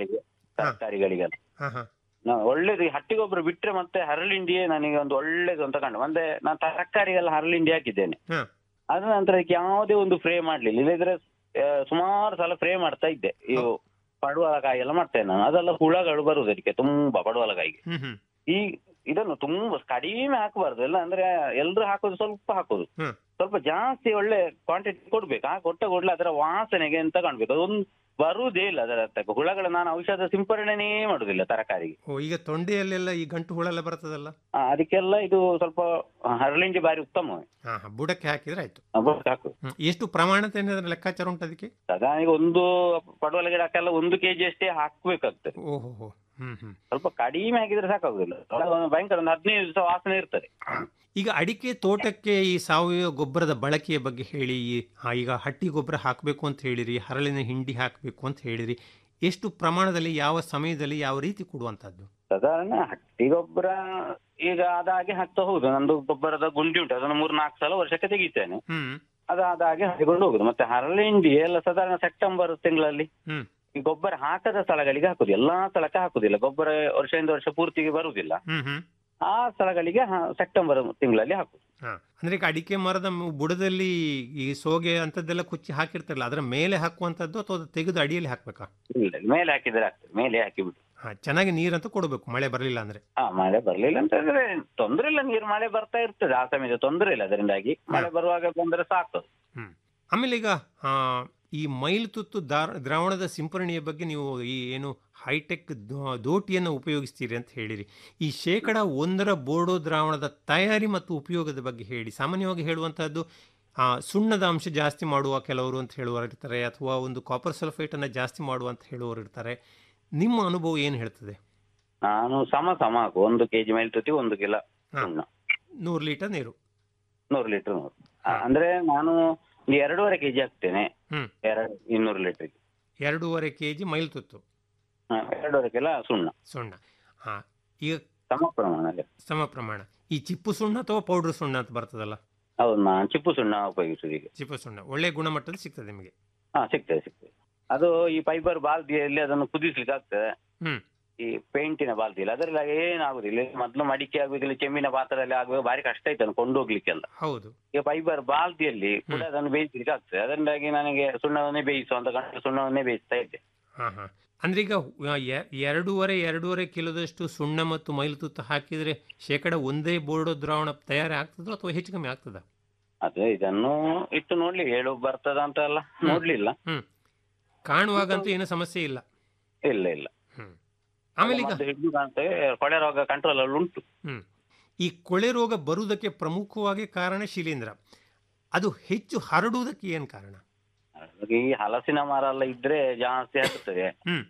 ತರಕಾರಿಗಳಿಗೆಲ್ಲ ಹಾ ಹಾ ನಾವು ಒಳ್ಳೇದು ಈ ಹಟ್ಟಿ ಗೊಬ್ಬರ ಬಿಟ್ರೆ ಮತ್ತೆ ಹರಳಿಂಡಿಯೇ ನನಗೆ ಒಂದು ಒಳ್ಳೇದು ಅಂತ ಕಂಡು ಮತ್ತೆ ನಾನು ತರಕಾರಿಗೆಲ್ಲ ಹರಳಿಂಡಿ ಹಾಕಿದ್ದೇನೆ ಹಾ. ಅದ ನಂತರ ಇದಕ್ಕೆ ಯಾವುದೇ ಒಂದು ಫ್ರೇ ಮಾಡ್ಲಿಲ್ಲ ಇಲ್ಲದಿದ್ರೆ ಆ, ಸುಮಾರು ಸಲ ಫ್ರೇ ಮಾಡ್ತಾ ಇದ್ದೆ ಇವು ಪಡುವಲಕಾಯಿ ಎಲ್ಲ ಮಾಡ್ತೇನೆ ನಾನು ಅದೆಲ್ಲ ಹುಳಗಳು ಬರುದು ಅದಕ್ಕೆ ತುಂಬಾ ಪಡುವಲಕಾಯಿಗೆ ಹ್ಮ್ ಹ್ಮ್ ಈ ಇದನ್ನು ತುಂಬಾ ಕಡಿಮೆ ಹಾಕಬಾರ್ದು ಎಲ್ಲ ಅಂದ್ರೆ ಎಲ್ರು ಹಾಕೋದು ಸ್ವಲ್ಪ ಹಾಕೋದು ಹ್ಮ್. ಸ್ವಲ್ಪ ಜಾಸ್ತಿ ಒಳ್ಳೆ ಕ್ವಾಂಟಿಟಿ ಕೊಡ್ಬೇಕು ಆ ಕೊಟ್ಟ ಕೂಡಲೇ ಅದರ ವಾಸನೆಗೆ ಅಂತ ಕಾಣ್ಬೇಕು ಅದೊಂದು ಬರುವುದೇ ಇಲ್ಲ ಅದರ ಹತ್ತಕ್ಕೆ ಹುಳಗಳ ನಾನು ಔಷಧ ಸಿಂಪರಣೆನೇ ಮಾಡುದಿಲ್ಲ ತರಕಾರಿಗೆ ಓ ಈಗ ತೊಂಡೆಯಲ್ಲೆಲ್ಲ ಈ ಗಂಟು ಹುಳ ಎಲ್ಲ ಬರ್ತದಲ್ಲ ಆ, ಅದಕ್ಕೆಲ್ಲ ಇದು ಸ್ವಲ್ಪ ಹರಳಿಂಡಿ ಬಾರಿ ಉತ್ತಮ ಹಾ ಹಾ ಬುಡಕ್ಕೆ ಹಾಕಿದ್ರೆ ಆಯ್ತು ಸಾಕು ಹ್ಮ್. ಎಷ್ಟು ಪ್ರಮಾಣದ ಏನಾದ್ರು ಲೆಕ್ಕಾಚಾರ ಉಂಟು ಅದಕ್ಕೆ ಸಾಧಾರಣ ಈಗ ಒಂದು ಪಡವಲ ಗಿಡಕ್ಕೆಲ್ಲ ಒಂದು ಕೆಜಿ ಅಷ್ಟೇ ಹಾಕ್ಬೇಕಾಗ್ತದೆ ಓಹೋ ಹೋ ಹ್ಮ್ ಹ್ಮ್ ಸ್ವಲ್ಪ ಕಡಿಮೆ ಹಾಕಿದ್ರೆ ಸಾಕಾಗುದಿಲ್ಲ ಒಳಗೆ ಭಯಂಕರ ಒಂದು ಹದಿನೈದು ದಿವಸ ವಾಸನೆ ಇರ್ತದೆ ಈಗ ಅಡಿಕೆ ತೋಟಕ್ಕೆ ಈ ಸಾವಯವ ಗೊಬ್ಬರದ ಬಳಕೆಯ ಬಗ್ಗೆ ಹೇಳಿ ಈ- ಆ, ಈಗ ಹಟ್ಟಿ ಗೊಬ್ಬರ ಹಾಕಬೇಕು ಅಂತ ಹೇಳಿರಿ ಹರಳಿನ ಹಿಂಡಿ ಹಾಕಬೇಕು ಅಂತ ಹೇಳಿರಿ ಎಷ್ಟು ಪ್ರಮಾಣದಲ್ಲಿ ಯಾವ ಸಮಯದಲ್ಲಿ ಯಾವ ರೀತಿ ಕೊಡುವಂತದ್ದು ಸಾಧಾರಣ ಹಟ್ಟಿ ಗೊಬ್ಬರ ಈಗ ಅದಾಗೆ ಹಾಕ್ತಾ ಹೋಗುದು ನಂದು ಗೊಬ್ಬರದ ಗುಂಡಿ ಉಂಟು ಅದನ್ನು ಮೂರ್ ನಾಲ್ಕು ಸಲ ವರ್ಷಕ್ಕೆ ತೆಗಿತೇನೆ ಹ್ಮ್ ಅದಾದಾಗೆ ಹಾಕಿಕೊಂಡು ಹೋಗುದು ಮತ್ತೆ ಹರಳಿಂಡಿ ಎಲ್ಲ ಸಾಧಾರಣ ಸೆಪ್ಟೆಂಬರ್ ತಿಂಗಳಲ್ಲಿ ಹ್ಮ್ ಈ ಗೊಬ್ಬರ ಹಾಕದ ಸ್ಥಳಗಳಿಗೆ ಹಾಕುದು ಎಲ್ಲಾ ಸ್ಥಳಕ್ಕೆ ಹಾಕುದಿಲ್ಲ ಗೊಬ್ಬರ ವರ್ಷದಿಂದ ವರ್ಷ ಪೂರ್ತಿಗೆ ಬರುವುದಿಲ್ಲ ಹ್ಮ್ ಹ್ಮ್ ಆ ಸ್ಥಳಗಳಿಗೆ ಹ- ಸೆಪ್ಟೆಂಬರ್ ತಿಂಗಳಲ್ಲಿ ಹಾಕುದು ಹಾ ಅಂದ್ರೆ ಈಗ ಅಡಿಕೆ ಮರದ ಮು- ಬುಡದಲ್ಲಿ ಈ ಸೋಗೆ ಅಂತದ್ದೆಲ್ಲ ಕುಚ್ಚಿ ಹಾಕಿರ್ತಾರಲ್ಲ ಅದರ ಮೇಲೆ ಹಾಕುವಂತದ್ದು ಅಥವಾ ಅದು ತೆಗೆದು ಅಡಿಯಲ್ಲಿ ಹಾಕ್ಬೇಕಾ ಇಲ್ಲ ಮೇಲೆ ಹಾಕಿದ್ರೆ ಆಗ್ತದೆ ಮೇಲೆ ಹಾಕಿಬಿಟ್ಟು ಹಾ ಚೆನ್ನಾಗಿ ನೀರಂತೂ ಕೊಡಬೇಕು ಮಳೆ ಬರಲಿಲ್ಲ ಅಂದ್ರೆ ಆ ಮಳೆ ಬರ್ಲಿಲ್ಲ ಅಂತಂದ್ರೆ ತೊಂದ್ರೆ ಇಲ್ಲ ನೀರು ಮಳೆ ಬರ್ತಾ ಇರ್ತದೆ ಆ ಸಮಯದ ತೊಂದರೆ ಇಲ್ಲ ಅದರಿಂದಾಗಿ ಮಳೆ ಬರುವಾಗ ಬಂದ್ರೆ ಸಾಕು ಆಮೇಲೆ ಈಗ ಆ, ಈ ಮೈಲು ತುತ್ತು ದಾರ್- ದ್ರಾವಣದ ಸಿಂಪರಣೆಯ ಬಗ್ಗೆ ನೀವು ಈ ಏನು ಹೈಟೆಕ್ ದೋ- ದೋಟಿಯನ್ನು ಉಪಯೋಗಿಸ್ತೀರಿ ಅಂತ ಹೇಳಿರಿ ಈ ಶೇಕಡ ಒಂದರ ಬೋರ್ಡೋ ದ್ರಾವಣದ ತಯಾರಿ ಮತ್ತು ಉಪಯೋಗದ ಬಗ್ಗೆ ಹೇಳಿ ಸಾಮಾನ್ಯವಾಗಿ ಹೇಳುವಂತಹದ್ದು ಆ, ಸುಣ್ಣದ ಅಂಶ ಜಾಸ್ತಿ ಮಾಡುವ ಕೆಲವರು ಅಂತ ಹೇಳುವವರು ಇರ್ತಾರೆ ಅಥವಾ ಒಂದು ಕಾಪರ್ ಸಲ್ಫೇಟ್ ಅನ್ನ ಜಾಸ್ತಿ ಮಾಡುವ ಅಂತ ಹೇಳುವವರು ಇರ್ತಾರೆ ನಿಮ್ಮ ಅನುಭವ ಏನು ಹೇಳ್ತದೆ ನಾನು ಸಮ ಸಮ ಹಾಕು ಒಂದು ಕೆಜಿ ಮೇಲೆ ತುತಿ ಒಂದು ಕಿಲೋ ಸುಣ್ಣ ನೂರು ಲೀಟರ್ ನೀರು ನೂರು ಲೀಟರ್ ನೂರು ಆ, ಅಂದ್ರೆ ನಾನು ಒಂದು ಎರಡೂವರೆ ಕೆಜಿ ಹಾಕ್ತೇನೆ ಹ್ಮ್. ಎರಡು ಇನ್ನೂರು ಲೀಟರ್ ಎರಡೂವರೆ ಕೆ ಜಿ ಮೈಲು ತುತ್ತು ಎರಡೂವರೆ ಕಿಲೋ ಸುಣ್ಣ ಸುಣ್ಣ ಹಾ ಈಗ ಸಮ ಪ್ರಮಾಣದಲ್ಲಿ ಸಮ ಪ್ರಮಾಣ ಈ ಚಿಪ್ಪು ಸುಣ್ಣ ಅಥವಾ ಪೌಡರ್ ಸುಣ್ಣ ಅಂತ ಬರ್ತದಲ್ಲ ಹೌದು ನಾನು ಚಿಪ್ಪು ಸುಣ್ಣ ಉಪಯೋಗಿಸುದು ಈಗ ಚಿಪ್ಪು ಸುಣ್ಣ ಒಳ್ಳೆ ಗುಣಮಟ್ಟದ ಸಿಗ್ತದೆ ನಿಮಗೆ ಹಾ ಸಿಗ್ತದೆ ಸಿಗ್ತದೆ ಅದು ಈ ಫೈಬರ್ ಬಾಲ್ದಿಯಲ್ಲಿ ಅದನ್ನು ಕುದಿಸ್ಲಿಕ್ಕೆ ಆಗ್ತದೆ ಹ್ಮ್ ಈ ಪೇಂಟಿನ ಬಾಲ್ದಿಯಲ್ಲಿ ಅದರಲ್ಲಿ ಏನಾಗುದಿಲ್ಲ ಇಲ್ಲಿ ಮೊದಲು ಮಡಿಕೆ ಆಗ್ಬೇಕಿಲ್ಲ ಚೆಮ್ಮಿನ ಪಾತ್ರದಲ್ಲಿ ಆಗುವಾಗ ಭಾರಿ ಕಷ್ಟ ಆಯ್ತು ಅದನ್ನು ಕೊಂಡೋಗ್ಲಿಕ್ಕೆಲ್ಲ ಹೌದು ಈಗ ಫೈಬರ್ ಬಾಲ್ದಿಯಲ್ಲಿ ಕೂಡ ಅದನ್ನು ಬೇಯಿಸ್ಲಿಕ್ಕೆ ಆಗ್ತದೆ ಅದರಿಂದಾಗಿ ನನಗೆ ಸುಣ್ಣವನ್ನೇ ಬೇಯಿಸು ಅಂತ ಗಂಟು ಸುಣ್ಣವನ್ನೇ ಬೇಯಿಸ್ತಾ ಇದ್ದೆ ಹಾ ಹಾ ಅಂದ್ರೆ ಈಗ ಆ, ಎ- ಎರಡೂವರೆ ಎರಡೂವರೆ ಕಿಲೋದಷ್ಟು ಸುಣ್ಣ ಮತ್ತು ಮೈಲು ತುತ್ತ ಹಾಕಿದ್ರೆ ಶೇಕಡ ಒಂದೇ ಬೋರ್ಡೋ ದ್ರಾವಣ ತಯಾರಿ ಆಗ್ತದೋ ಅಥವಾ ಹೆಚ್ಚು ಕಮ್ಮಿ ಆಗ್ತದ ಅದೇ ಇದನ್ನು ಇಟ್ಟು ನೋಡ್ಲಿ ಹೇಳು ಬರ್ತದ ಅಂತ ಎಲ್ಲ ನೋಡ್ಲಿಲ್ಲ ಹ್ಮ್ ಕಾಣುವಾಗಂತೂ ಏನು ಸಮಸ್ಯೆ ಇಲ್ಲ ಇಲ್ಲ ಇಲ್ಲ ಆಮೇಲೆ ಈಗ ಮದ್ದು ಹಿಡ್ದು ಕಾಣ್ತದೆ ಕೊಳೆ ರೋಗ ಕಂಟ್ರೋಲ್ ಅಲ್ಲಿ ಉಂಟು ಹ್ಮ್ ಈ ಕೊಳೆ ರೋಗ ಬರುವುದಕ್ಕೆ ಪ್ರಮುಖವಾಗಿ ಕಾರಣ ಶಿಲೀಂಧ್ರ ಅದು ಹೆಚ್ಚು ಹರಡುವುದಕ್ಕೆ ಏನು ಕಾರಣ ಹಾಗಾಗಿ ಈ ಹಲಸಿನ ಮರ ಎಲ್ಲ ಇದ್ರೆ ಜಾಸ್ತಿ ಆಗ್ತದೆ ಹ್ಮ್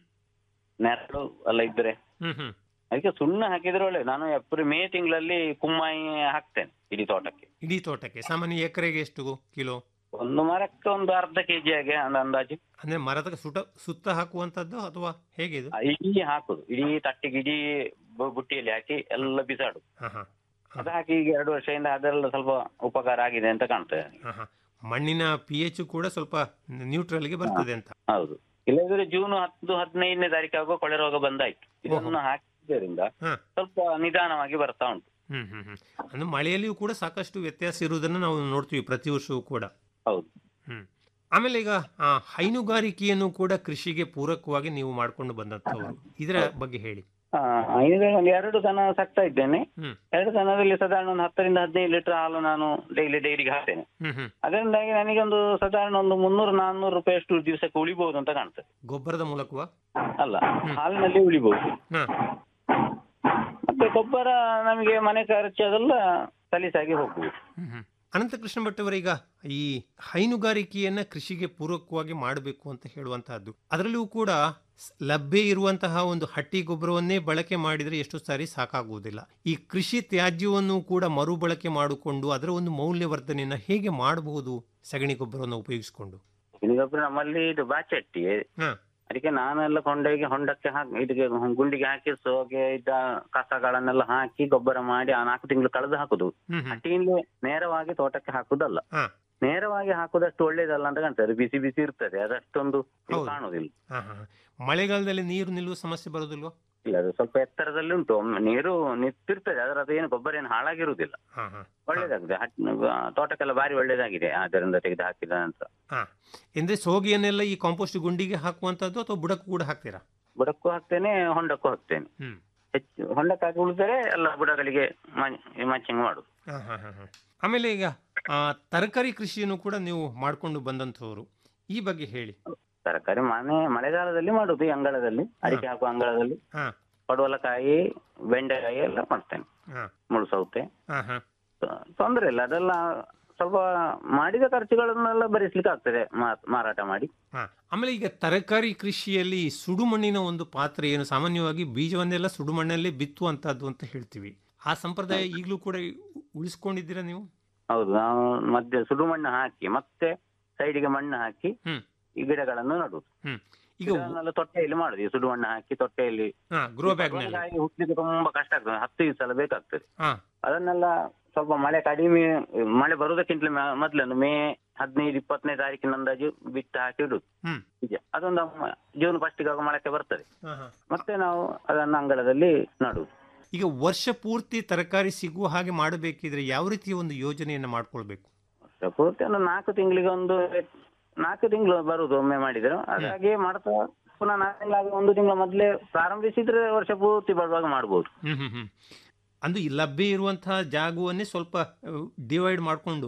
ನೆರಳು ಎಲ್ಲ ಇದ್ರೆ ಹ್ಮ್ ಹ್ಮ್ ಅದಕ್ಕೆ ಸುಣ್ಣ ಹಾಕಿದ್ರೆ ಒಳ್ಳೆ ನಾನು ಏಪ್ರಿಲ್ ಮೇ ತಿಂಗಳಲ್ಲಿ ಕುಮ್ಮಾಯಿ ಹಾಕ್ತೇನೆ ಇಡೀ ತೋಟಕ್ಕೆ ಇಡೀ ತೋಟಕ್ಕೆ ಸಾಮಾನ್ಯ ಎಕರೆಗೆ ಎಷ್ಟು ಕಿಲೋ ಒಂದು ಮರಕ್ಕೆ ಒಂದು ಅರ್ಧ ಕೆಜಿ ಹಾಗೆ ಒಂದು ಅಂದಾಜು ಅಂದ್ರೆ ಮರದ ಸುಟ ಸುತ್ತ ಹಾಕುವಂತದ್ದು ಅಥವಾ ಹೇಗೆ ಇದು ಆ, ಇಡೀ ಹಾಕುದು ಇಡೀ ತಟ್ಟಿಗೆ ಇಡೀ ಬು- ಬುಟ್ಟಿಯಲ್ಲಿ ಹಾಕಿ ಎಲ್ಲ ಬಿಸಾಡು ಹಾ ಹಾ ಅದು ಹಾಕಿ ಈಗ ಎರಡು ವರ್ಷದಿಂದ ಅದೆಲ್ಲ ಸ್ವಲ್ಪ ಉಪಕಾರ ಆಗಿದೆ ಅಂತ ಕಾಣ್ತದೆ ನನಗೆ. ಹಾ ಹಾ ಮಣ್ಣಿನ ಪಿ ಎಚ್ ಕೂಡ ಸ್ವಲ್ಪ ನ್ಯೂಟ್ರಲ್ಗೆ ಬರ್ತದೆ ಅಂತ ಹೌದು ಇಲ್ಲದಿದ್ರೆ ಜೂನ್ ಹತ್ತು ಹದಿನೈದನೇ ತಾರೀಕು ಆಗುವ ಕೊಳೆ ರೋಗ ಬಂದಾಯ್ತು ಇದನ್ನು ಹಾಕಿದ್ದರಿಂದ ಹಾ. ಸ್ವಲ್ಪ ನಿಧಾನವಾಗಿ ಬರ್ತಾ ಉಂಟು ಹ್ಮ್ ಹ್ಮ್ ಹ್ಮ್ ಅಂದ್ರೆ ಮಳೆಯಲ್ಲಿಯೂ ಕೂಡ ಸಾಕಷ್ಟು ವ್ಯತ್ಯಾಸ ಇರುವುದನ್ನು ನಾವು ನೋಡ್ತೀವಿ ಪ್ರತಿ ವರ್ಷವೂ ಕೂಡ ಹೌದು ಹ್ಮ್ ಆಮೇಲೆ ಈಗ ಆ, ಹೈನುಗಾರಿಕೆಯನ್ನು ಕೂಡ ಕೃಷಿಗೆ ಪೂರಕವಾಗಿ ನೀವು ಮಾಡ್ಕೊಂಡು ಬಂದಂತವರು ಇದರ ಬಗ್ಗೆ ಹೇಳಿ ಆ, ಹೈನುಗಾರಿಕೆ ಒಂದು ಎರಡು ದನ ಸಾಕ್ತಾ ಇದ್ದೇನೆ ಹ್ಮ್ ಎರಡು ದನದಲ್ಲಿ ಸಾಧಾರಣ ಒಂದು ಹತ್ತರಿಂದ ಹದಿನೈದು ಲೀಟರ್ ಹಾಲು ನಾನು ಡೈಲಿ ಡೈರಿಗೆ ಹಾಕ್ತೇನೆ ಹ್ಮ್ ಹ್ಮ್ ಅದರಿಂದಾಗಿ ನನಗೆ ಒಂದು ಸಾಧಾರಣ ಒಂದು ಮುನ್ನೂರು ನಾನ್ನೂರು ರೂಪಾಯಿ ಅಷ್ಟು ದಿವಸಕ್ಕೆ ಉಳಿಬಹುದು ಅಂತ ಕಾಣ್ತದೆ ಗೊಬ್ಬರದ ಮೂಲಕವಾ ಅಲ್ಲ ಹಾಲಿನಲ್ಲಿ ಉಳಿಬಹುದು ಹಾ ಮತ್ತೆ ಗೊಬ್ಬರ ನಮಗೆ ಮನೆ ಖರ್ಚು ಅದೆಲ್ಲ ಸಲೀಸಾಗಿ ಹೋಗ್ಬೋದು ಹ್ಮ್ ಹ್ಮ್. ಅನಂತಕೃಷ್ಣ ಭಟ್ ಅವರೀಗ ಈ ಹೈನುಗಾರಿಕೆಯನ್ನ ಕೃಷಿಗೆ ಪೂರಕವಾಗಿ ಮಾಡಬೇಕು ಅಂತ ಹೇಳುವಂತಹದ್ದು ಅದರಲ್ಲಿಯೂ ಕೂಡ ಸ್- ಲಭ್ಯ ಇರುವಂತಹ ಒಂದು ಹಟ್ಟಿ ಗೊಬ್ಬರವನ್ನೇ ಬಳಕೆ ಮಾಡಿದರೆ ಎಷ್ಟು ಸಾರಿ ಸಾಕಾಗುವುದಿಲ್ಲ ಈ ಕೃಷಿ ತ್ಯಾಜ್ಯವನ್ನು ಕೂಡ ಮರುಬಳಕೆ ಮಾಡಿಕೊಂಡು ಅದರ ಒಂದು ಮೌಲ್ಯವರ್ಧನೆಯನ್ನ ಹೇಗೆ ಮಾಡಬಹುದು ಸಗಣಿ ಗೊಬ್ಬರವನ್ನು ಉಪಯೋಗಿಸಿಕೊಂಡು ಗೊಬ್ಬರ ನಮ್ಮಲ್ಲಿ ಇದು ಬಾಚಟ್ಟಿ ಹಾ ಅದಕ್ಕೆ ನಾನೆಲ್ಲ ಕೊಂಡೋಗಿ ಹೊಂಡಕ್ಕೆ ಹಾಕಿ ಇದಕ್ಕೆ ಗುಂಡಿಗೆ ಹಾಕಿ ಸೋಗೆ ಇದ್ದ ಕಸಗಳನ್ನೆಲ್ಲ ಹಾಕಿ ಗೊಬ್ಬರ ಮಾಡಿ ಆ ನಾಲ್ಕು ತಿಂಗಳು ಕಳೆದು ಹಾಕುದು ಹ್ಮ್ ಹ್ಮ್. ಹಟ್ಟಿಯಿಂದ ನೇರವಾಗಿ ತೋಟಕ್ಕೆ ಹಾಕುದಲ್ಲ ಹಾ ನೇರವಾಗಿ ಹಾಕುದಷ್ಟು ಒಳ್ಳೇದಲ್ಲ ಅಂತ ಕಾಣ್ತದೆ ಬಿಸಿ ಬಿಸಿ ಇರ್ತದೆ ಅದಷ್ಟೊಂದು ಇದು ಹೌದು. ಕಾಣುದಿಲ್ಲ ಹಾ ಹಾ ಮಳೆಗಾಲದಲ್ಲಿ ನೀರು ನಿಲ್ಲುವ ಸಮಸ್ಯೆ ಬರೋದಿಲ್ವಾ ಇಲ್ಲ ಅದು ಸ್ವಲ್ಪ ಎತ್ತರದಲ್ಲಿ ಉಂಟು ಒಮ್ಮೆ ನೀರು ನಿಂತಿರ್ತದೆ ಅದರ ಅದು ಏನು ಗೊಬ್ಬರ ಏನು ಹಾಳಾಗಿರುವುದಿಲ್ಲ ಹಾ ಹಾ ಒಳ್ಳೇದಾಗಿದೆ ಹಟ್- ಆ, ತೋಟಕ್ಕೆಲ್ಲ ಬಾರಿ ಒಳ್ಳೇದಾಗಿದೆ ಅದರಿಂದ ತೆಗೆದು ಹಾಕಿದ ನಂತರ ಹಾ ಅಂದ್ರೆ ಸೋಗಿಯನ್ನೆಲ್ಲ ಈ ಕಾಂಪೋಸ್ಟ್ ಗುಂಡಿಗೆ ಹಾಕುವಂತದ್ದು ಅಥವಾ ಬುಡಕ್ಕೂ ಕೂಡ ಹಾಕ್ತೀರಾ ಬುಡಕ್ಕೂ ಹಾಕ್ತೇನೆ ಹೊಂಡಕ್ಕೂ ಹಾಕ್ತೇನೆ ಹ್ಮ್ ಹೆಚ್ಚು ಹೊಂಡಕ್ಕೆ ಹಾಕಿ ಉಳಿದರೆ ಎಲ್ಲ ಬುಡಗಳಿಗೆ ಮಚ್ಚಿಂಗ್ ಮಾಡುದು ಹಾ ಹಾ ಹಾ ಹಾ. ಆಮೇಲೆ ಈಗ ಆ, ತರಕಾರಿ ಕೃಷಿಯನ್ನು ಕೂಡ ನೀವು ಮಾಡ್ಕೊಂಡು ಬಂದಂತವರು ಈ ಬಗ್ಗೆ ಹೇಳಿ ತರಕಾರಿ ಮನೆ ಮಳೆಗಾಲದಲ್ಲಿ ಮಾಡುದು ಈ ಅಂಗಳದಲ್ಲಿ ಅಡಿಕೆ ಹಾಕುವ ಅಂಗಳದಲ್ಲಿ ಹಾ ಪಡವಲಕಾಯಿ ಬೆಂಡೆಕಾಯಿ ಎಲ್ಲ ಮಾಡ್ತೇನೆ ಹಾ ಮುಳ್ಳು ಸೌತೆ ಹಾ ಹಾ ತ- ತೊಂದ್ರೆ ಇಲ್ಲ ಅದೆಲ್ಲ ಸ್ವಲ್ಪ ಮಾಡಿದ ಖರ್ಚುಗಳನ್ನೆಲ್ಲ ಭರಿಸ್ಲಿಕ್ಕೆ ಆಗ್ತದೆ ಮಾ- ಮಾರಾಟ ಮಾಡಿ ಹಾ ಆಮೇಲೆ ಈಗ ತರಕಾರಿ ಕೃಷಿಯಲ್ಲಿ ಸುಡುಮಣ್ಣಿನ ಒಂದು ಪಾತ್ರ ಏನು ಸಾಮಾನ್ಯವಾಗಿ ಬೀಜವನ್ನೆಲ್ಲ ಸುಡುಮಣ್ಣಲ್ಲೇ ಬಿತ್ತುವಂತದ್ದು ಅಂತ ಹೇಳ್ತೀವಿ ಆ ಸಂಪ್ರದಾಯ ಈಗಲೂ ಕೂಡ ಉಳಿಸ್ಕೊಂಡಿದ್ದೀರಾ ನೀವು ಹೌದು ನಾವು ಮಧ್ಯೆ ಸುಡು ಮಣ್ಣು ಹಾಕಿ ಮತ್ತೆ ಸೈಡಿಗೆ ಮಣ್ಣು ಹಾಕಿ ಹ್ಮ್. ಈ ಗಿಡಗಳನ್ನು ನಡುದು ಹ್ಮ್ ಈಗ ಗಿಡವನ್ನೆಲ್ಲ ತೊಟ್ಟೆಯಲ್ಲಿ ಮಾಡುದು ಈ ಸುಡು ಮಣ್ಣು ಹಾಕಿ ತೊಟ್ಟೆಯಲ್ಲಿ ಹಾ ಗ್ರೋ ಬ್ಯಾಗ್ ನಲ್ಲಿ ಪಡವಲಕಾಯಿ ಹುಟ್ಲಿಕ್ಕೆ ತುಂಬಾ ಕಷ್ಟ ಆಗ್ತದೆ ಹತ್ತು ದಿವಸ ಎಲ್ಲ ಬೇಕಾಗ್ತದೆ ಹಾ ಅದನ್ನೆಲ್ಲ ಸ್ವಲ್ಪ ಮಳೆ ಕಡಿಮೆ ಮಳೆ ಬರುವುದಕ್ಕಿಂತಲೂ ಮ- ಮೊದ್ಲನ್ನು ಮೇ ಹದಿನೈದು ಇಪ್ಪತ್ತನೇ ತಾರೀಕಿನ ಅಂದಾಜು ಬಿತ್ತು ಹಾಕಿ ಇಡುದು ಹ್ಮ್ ನಿಜ ಅದೊಂದು ಮ- ಜೂನ್ ಫಸ್ಟಿಗೆ ಮೊಳಕೆ ಬರ್ತದೆ ಹಾ, ಹಾ. ಮತ್ತೆ ನಾವು ಅದನ್ನು ಅಂಗಳದಲ್ಲಿ ನಡುವುದು ಈಗ ವರ್ಷ ಪೂರ್ತಿ ತರಕಾರಿ ಸಿಗುವ ಹಾಗೆ ಮಾಡಬೇಕಿದ್ರೆ ಯಾವ ರೀತಿಯ ಒಂದು ಯೋಜನೆಯನ್ನ ಮಾಡ್ಕೊಳ್ಬೇಕು ವರ್ಷ ಪೂರ್ತಿ ಒಂದು ನಾಲ್ಕು ತಿಂಗಳಿಗೆ ಒಂದು ನಾಲ್ಕು ತಿಂಗಳು ಬರುದು ಒಮ್ಮೆ ಮಾಡಿದ್ರು ಹಾಗಾಗಿ ಮಾಡ್ತಾ ಪುನಃ ನಾಲ್ಕು ತಿಂಗಳಾಗ ಒಂದು ತಿಂಗಳ ಮೊದಲೇ ಪ್ರಾರಂಭಿಸಿದ್ರೆ ವರ್ಷ ಪೂರ್ತಿ ಬರುವಾಗ ಮಾಡ್ಬೋದು ಹ್ಮ್ ಹ್ಮ್ ಹ್ಮ್ ಅಂದು ಈ ಲಭ್ಯ ಇರುವಂತಹ ಜಾಗವನ್ನೇ ಸ್ವಲ್ಪ ಡಿವೈಡ್ ಮಾಡಿಕೊಂಡು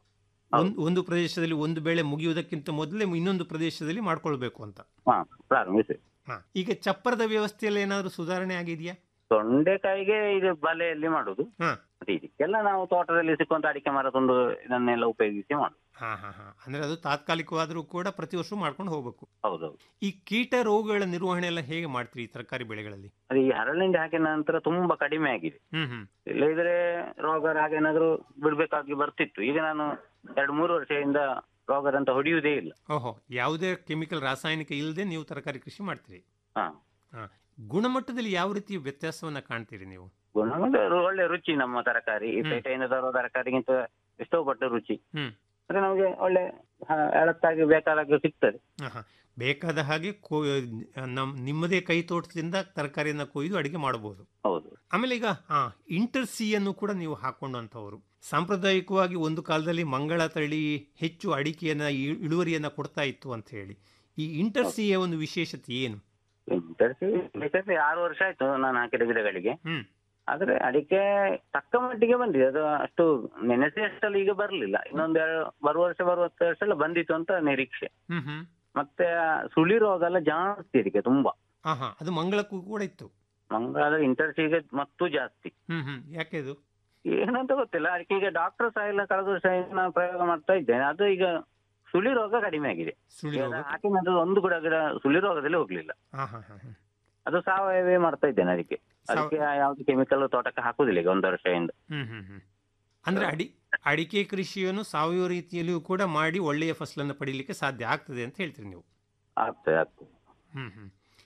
ಒಂದು ಒಂದು ಪ್ರದೇಶದಲ್ಲಿ ಒಂದು ಬೆಳೆ ಮುಗಿಯುವುದಕ್ಕಿಂತ ಮೊದಲೇ ಇನ್ನೊಂದು ಪ್ರದೇಶದಲ್ಲಿ ಮಾಡ್ಕೊಳ್ಬೇಕು ಅಂತ ಹಾ ಪ್ರಾರಂಭಿಸಿ ಹಾ. ಈಗ ಚಪ್ಪರದ ವ್ಯವಸ್ಥೆಯಲ್ಲಿ ಏನಾದರೂ ಸುಧಾರಣೆ ಆಗಿದೆಯಾ ತೊಂಡೆಕಾಯಿಗೆ ಇದು ಬಲೆಯಲ್ಲಿ ಮಾಡುದು ಹಾ. ಮತ್ತೆ ಇದಕ್ಕೆಲ್ಲ ನಾವು ತೋಟದಲ್ಲಿ ಸಿಕ್ಕುವಂತ ಅಡಿಕೆ ಮರ ತಂದು ಇದನ್ನೆಲ್ಲ ಉಪಯೋಗಿಸಿ ಮಾಡುದು ಹಾ ಹಾ ಹಾ ಅಂದ್ರೆ ಅದು ತಾತ್ಕಾಲಿಕವಾದರೂ ಕೂಡ ಪ್ರತಿ ವರ್ಷ ಮಾಡ್ಕೊಂಡು ಹೋಗ್ಬೇಕು ಹೌದೌದು ಈ ಕೀಟ ರೋಗಗಳ ನಿರ್ವಹಣೆ ಎಲ್ಲ ಹೇಗೆ ಮಾಡ್ತೀರಿ ಈ ತರಕಾರಿ ಬೆಳೆಗಳಲ್ಲಿ ಅದು ಈ ಹರಳಿಂಡಿ ಹಾಕಿದ ನಂತರ ತುಂಬಾ ಕಡಿಮೆ ಆಗಿದೆ ಹ್ಮ್ ಹ್ಮ್ ಇಲ್ಲದಿದ್ರೆ ರೋಗ ಹಾಗೇನಾದ್ರೂ ಬಿಡ್ಬೇಕಾಗಿ ಬರ್ತಿತ್ತು ಈಗ ನಾನು ಎರಡು ಮೂರು ವರ್ಷದಿಂದ ರೋಗದಂತ ಹೊಡೆಯುವುದೇ ಇಲ್ಲ ಓಹೋ ಯಾವುದೇ ಕೆಮಿಕಲ್ ರಾಸಾಯನಿಕ ಇಲ್ಲದೆ ನೀವು ತರಕಾರಿ ಕೃಷಿ ಮಾಡ್ತೀರಿ ಹಾ ಹಾ. ಗುಣಮಟ್ಟದಲ್ಲಿ ಯಾವ ರೀತಿಯ ವ್ಯತ್ಯಾಸವನ್ನ ಕಾಣ್ತೀರಿ ನೀವು ಗುಣಮಟ್ಟ ರು- ಒಳ್ಳೆ ರುಚಿ ನಮ್ಮ ತರಕಾರಿ ಈ ಪೇಟೆಯಿಂದ ತರುವ ತರಕಾರಿಗಿಂತ ಎಷ್ಟೋ ಪಟ್ಟು ರುಚಿ ಹ್ಮ್ ಅಂದ್ರೆ ನಮಗೆ ಒಳ್ಳೆ ಹ, ಎಳತ್ತಾಗಿ ಬೇಕಾದಾಗ ಸಿಗ್ತದೆ ಆಹಾ. ಬೇಕಾದ ಹಾಗೆ ಕೊ ನಮ್ ನಿಮ್ಮದೇ ಕೈ ತೋಟದಿಂದ ತರಕಾರಿಯನ್ನ ಕೊಯ್ದು ಅಡಿಗೆ ಮಾಡಬಹುದು ಹೌದು ಆಮೇಲೆ ಈಗ ಆ ಇಂಟರ್ ಅನ್ನು ಕೂಡ ನೀವು ಹಾಕೊಂಡಂತವರು ಸಾಂಪ್ರದಾಯಿಕವಾಗಿ ಒಂದು ಕಾಲದಲ್ಲಿ ಮಂಗಳ ತಳಿ ಹೆಚ್ಚು ಅಡಿಕೆಯನ್ನ ಇ- ಇಳುವರಿಯನ್ನ ಕೊಡ್ತಾ ಇತ್ತು ಅಂತ ಹೇಳಿ ಈ ಇಂಟರ್ ಸಿಯ ಒಂದು ವಿಶೇಷತೆ ಏನು ತರಿಸಿ ಬೇಕಾದ್ರೆ ಆರು ವರ್ಷ ಆಯ್ತು ನಾನು ಹಾಕಿದ ಗಿಡಗಳಿಗೆ ಹ್ಮ್ ಆದ್ರೆ ಅಡಿಕೆ ತಕ್ಕ ಮಟ್ಟಿಗೆ ಬಂದಿದೆ ಅದು ಅಷ್ಟು ನೆನೆಸಿ ಅಷ್ಟಲ್ಲಿ ಈಗ ಬರ್ಲಿಲ್ಲ ಇನ್ನೊಂದು ಎರಡು ಬರುವ ವರ್ಷ ಬರುವ ವರ್ಷ ಎಲ್ಲ ಬಂದಿತ್ತು ಅಂತ ನಿರೀಕ್ಷೆ ಹ್ಮ್ ಹ್ಮ್ ಮತ್ತೆ ಸುಳಿ ರೋಗ ಎಲ್ಲ ಜಾಸ್ತಿ ಇದಕ್ಕೆ ತುಂಬಾ ಹಾ ಹಾ ಅದು ಮಂಗಳಕ್ಕೂ ಕೂಡ ಇತ್ತು ಮಂಗಳದ ಇಂಟರ್ಸಿಗೆ ಮತ್ತೂ ಜಾಸ್ತಿ ಹ್ಮ್ ಹ್ಮ್ ಯಾಕೆ ಅದು ಏನಂತ ಗೊತ್ತಿಲ್ಲ ಅದಕ್ಕೆ ಈಗ ಡಾಕ್ಟರ್ ಸಹ ಇಲ್ಲ ಕಳೆದ ವರ್ಷ ನಾನು ಪ್ರಯೋಗ ಮಾಡ್ತಾ ಇದ್ದೇನೆ ಅದು ಈಗ ಸುಳಿ ರೋಗ ಕಡಿಮೆ ಆಗಿದೆ ಸುಳಿ ಈಗ ರೋಗ ಹಾಕಿನದ್ದು ಒಂದು ಕೂಡ ಗಿಡ ಸುಳಿ ರೋಗದಲ್ಲಿ ಹೋಗ್ಲಿಲ್ಲ ಹಾ ಹಾ ಹಾ ಹಾ. ಅದು ಸಾವಯವೇ ಮಾಡ್ತಾ ಇದ್ದೇನೆ ಅದಕ್ಕೆ ಅದಕ್ಕೆ ಯಾವ್ದು ಕೆಮಿಕಲ್ ತೋಟಕ್ಕೆ ಹಾಕುದಿಲ್ಲ ಈಗ ಒಂದು ವರ್ಷದಿಂದ ಹ್ಮ್ ಹ್ಮ್ ಹ್ಮ್ ಅಂದ್ರೆ ಅಡಿ ಅಡಿಕೆ ಕೃಷಿಯನ್ನು ಸಾವಯವ ರೀತಿಯಲ್ಲಿಯೂ ಕೂಡ ಮಾಡಿ ಒಳ್ಳೆಯ ಫಸಲನ್ನು ಪಡೀಲಿಕ್ಕೆ ಸಾಧ್ಯ ಆಗ್ತದೆ ಅಂತ ಹೇಳ್ತೀರಿ ನೀವು ಆಗ್ತದೆ ಆಗ್ತದೆ ಹ್ಮ್ ಹ್ಮ್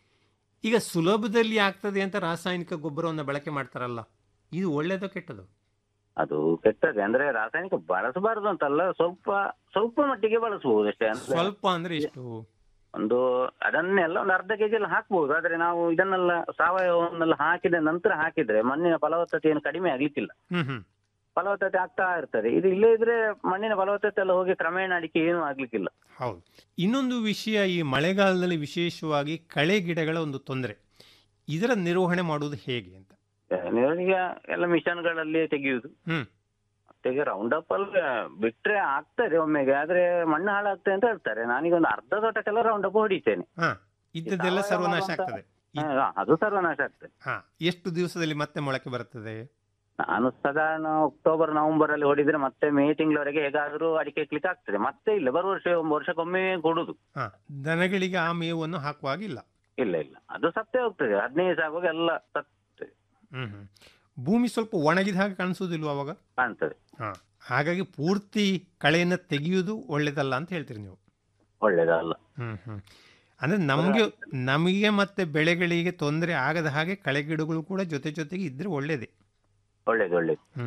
ಈಗ ಸುಲಭದಲ್ಲಿ ಆಗ್ತದೆ ಅಂತ ರಾಸಾಯನಿಕ ಗೊಬ್ಬರವನ್ನು ಬಳಕೆ ಮಾಡ್ತಾರಲ್ಲ ಇದು ಒಳ್ಳೇದೋ ಕೆಟ್ಟದು ಅದು ಕೆಟ್ಟದೆ ಅಂದ್ರೆ ರಾಸಾಯನಿಕ ಬಳಸಬಾರದು ಅಂತಲ್ಲ ಸ್ವಲ್ಪ ಸ್ವಲ್ಪ ಮಟ್ಟಿಗೆ ಬಳಸಬಹುದು ಅಷ್ಟೇ ಅಂದ್ರೆ ಸ್ವಲ್ಪ ಅಂದ್ರೆ ಎಷ್ಟು ಒಂದು ಅದನ್ನೆಲ್ಲ ಒಂದು ಅರ್ಧ ಕೆಜಿ ಎಲ್ಲ ಹಾಕ್ಬಹುದು ಆದ್ರೆ ನಾವು ಇದನ್ನೆಲ್ಲ ಸಾವಯವನ್ನೆಲ್ಲ ಹಾಕಿದ ನಂತರ ಹಾಕಿದ್ರೆ ಮಣ್ಣಿನ ಫಲವತ್ತತೆ ಏನು ಕಡಿಮೆ ಆಗ್ಲಿಕ್ಕಿಲ್ಲ ಹ್ಮ್ ಹ್ಮ್ ಫಲವತ್ತತೆ ಆಗ್ತಾ ಇರ್ತದೆ ಇದು ಇಲ್ಲೇ ಇದ್ರೆ ಮಣ್ಣಿನ ಫಲವತ್ತತೆ ಎಲ್ಲ ಹೋಗಿ ಕ್ರಮೇಣ ಅಡಿಕೆ ಏನು ಆಗ್ಲಿಕ್ಕಿಲ್ಲ ಹೌದು ಇನ್ನೊಂದು ವಿಷಯ ಈ ಮಳೆಗಾಲದಲ್ಲಿ ವಿಶೇಷವಾಗಿ ಕಳೆ ಗಿಡಗಳ ಒಂದು ತೊಂದರೆ ಇದರ ನಿರ್ವಹಣೆ ಮಾಡುವುದು ಹೇಗೆ ಅಂತ ಈಗ ಎಲ್ಲ ಮಿಷನ್ಗಳಲ್ಲಿ ತೆಗೆಯುವುದು ಹ್ಮ್ ಮತ್ತೆ ಈಗ ರೌಂಡ್ ಅಪ್ ಅಲ್ಲಿ ಬಿಟ್ರೆ ಆಗ್ತದೆ ಒಮ್ಮೆಗೆ ಆದ್ರೆ ಮಣ್ಣು ಹಾಳಾಗ್ತದೆ ಅಂತ ಹೇಳ್ತಾರೆ ನಾನೀಗ ಒಂದು ಅರ್ಧ ತೋಟಕ್ಕೆಲ್ಲ ರೌಂಡ್ ಅಪ್ ಹೊಡಿತೇನೆ ಹಾ ಇದ್ದದ್ದೆಲ್ಲ ಸಾವಯವ ಸರ್ವನಾಶ ಮಾಡುವಂತ- ಆಗ್ತದೆ ಹಾ, ಅದು ಸರ್ವನಾಶ ಆಗ್ತದೆ ಹಾ ಎಷ್ಟು ದಿವಸದಲ್ಲಿ ಮತ್ತೆ ಮೊಳಕೆ ಬರ್ತದೆ ನಾನು ಸಾಧಾರಣ ಅಕ್ಟೋಬರ್ ನವೆಂಬರ್ ಅಲ್ಲಿ ಹೊಡಿದ್ರೆ ಮತ್ತೆ ಮೇ ತಿಂಗಳವರೆಗೆ ಹೇಗಾದ್ರೂ ಅಡಿಕೆ ಕ್ಲಿಕ್ ಆಗ್ತದೆ ಮತ್ತೆ ಇಲ್ಲ ಬರುವ ವರ್ಷ ವರ್ಷಕ್ಕೊಮ್ಮೆ ಕೊಡುದು ಹಾ ದನಗಳಿಗೆ ಆ ಮೇವನ್ನು ಹಾಕುವಾಗಿಲ್ಲ ಇಲ್ಲ ಇಲ್ಲ ಅದು ಸತ್ತೇ ಹೋಗ್ತದೆ ಹದಿನೈದು ದಿವಸ ಆಗುವಾಗ ಎಲ್ಲ ಸತ್ತದೆ ಹ್ಮ್ ಹ್ಮ್ ಭೂಮಿ ಸ್ವಲ್ಪ ಒಣಗಿದ ಹಾಗೆ ಕಾಣಿಸೋದಿಲ್ವ ಅವಾಗ ಕಾಣ್ತದೆ ಹಾ ಹಾಗಾಗಿ ಪೂರ್ತಿ ಕಳೆಯನ್ನ ತೆಗೆಯುವುದು ಒಳ್ಳೇದಲ್ಲ ಅಂತ ಹೇಳ್ತೀರಿ ನೀವು ಒಳ್ಳೇದಲ್ಲ ಹ್ಮ್ ಹ್ಮ್ ಅಂದ್ರೆ ನಮಗೆ ನಮಗೆ ಮತ್ತೆ ಬೆಳೆಗಳಿಗೆ ತೊಂದರೆ ಆಗದ ಹಾಗೆ ಕಳೆ ಗಿಡಗಳು ಕೂಡ ಜೊತೆ ಜೊತೆಗೆ ಇದ್ರೆ ಒಳ್ಳೇದೇ ಒಳ್ಳೇದು ಒಳ್ಳೇದು ಹ್ಮ್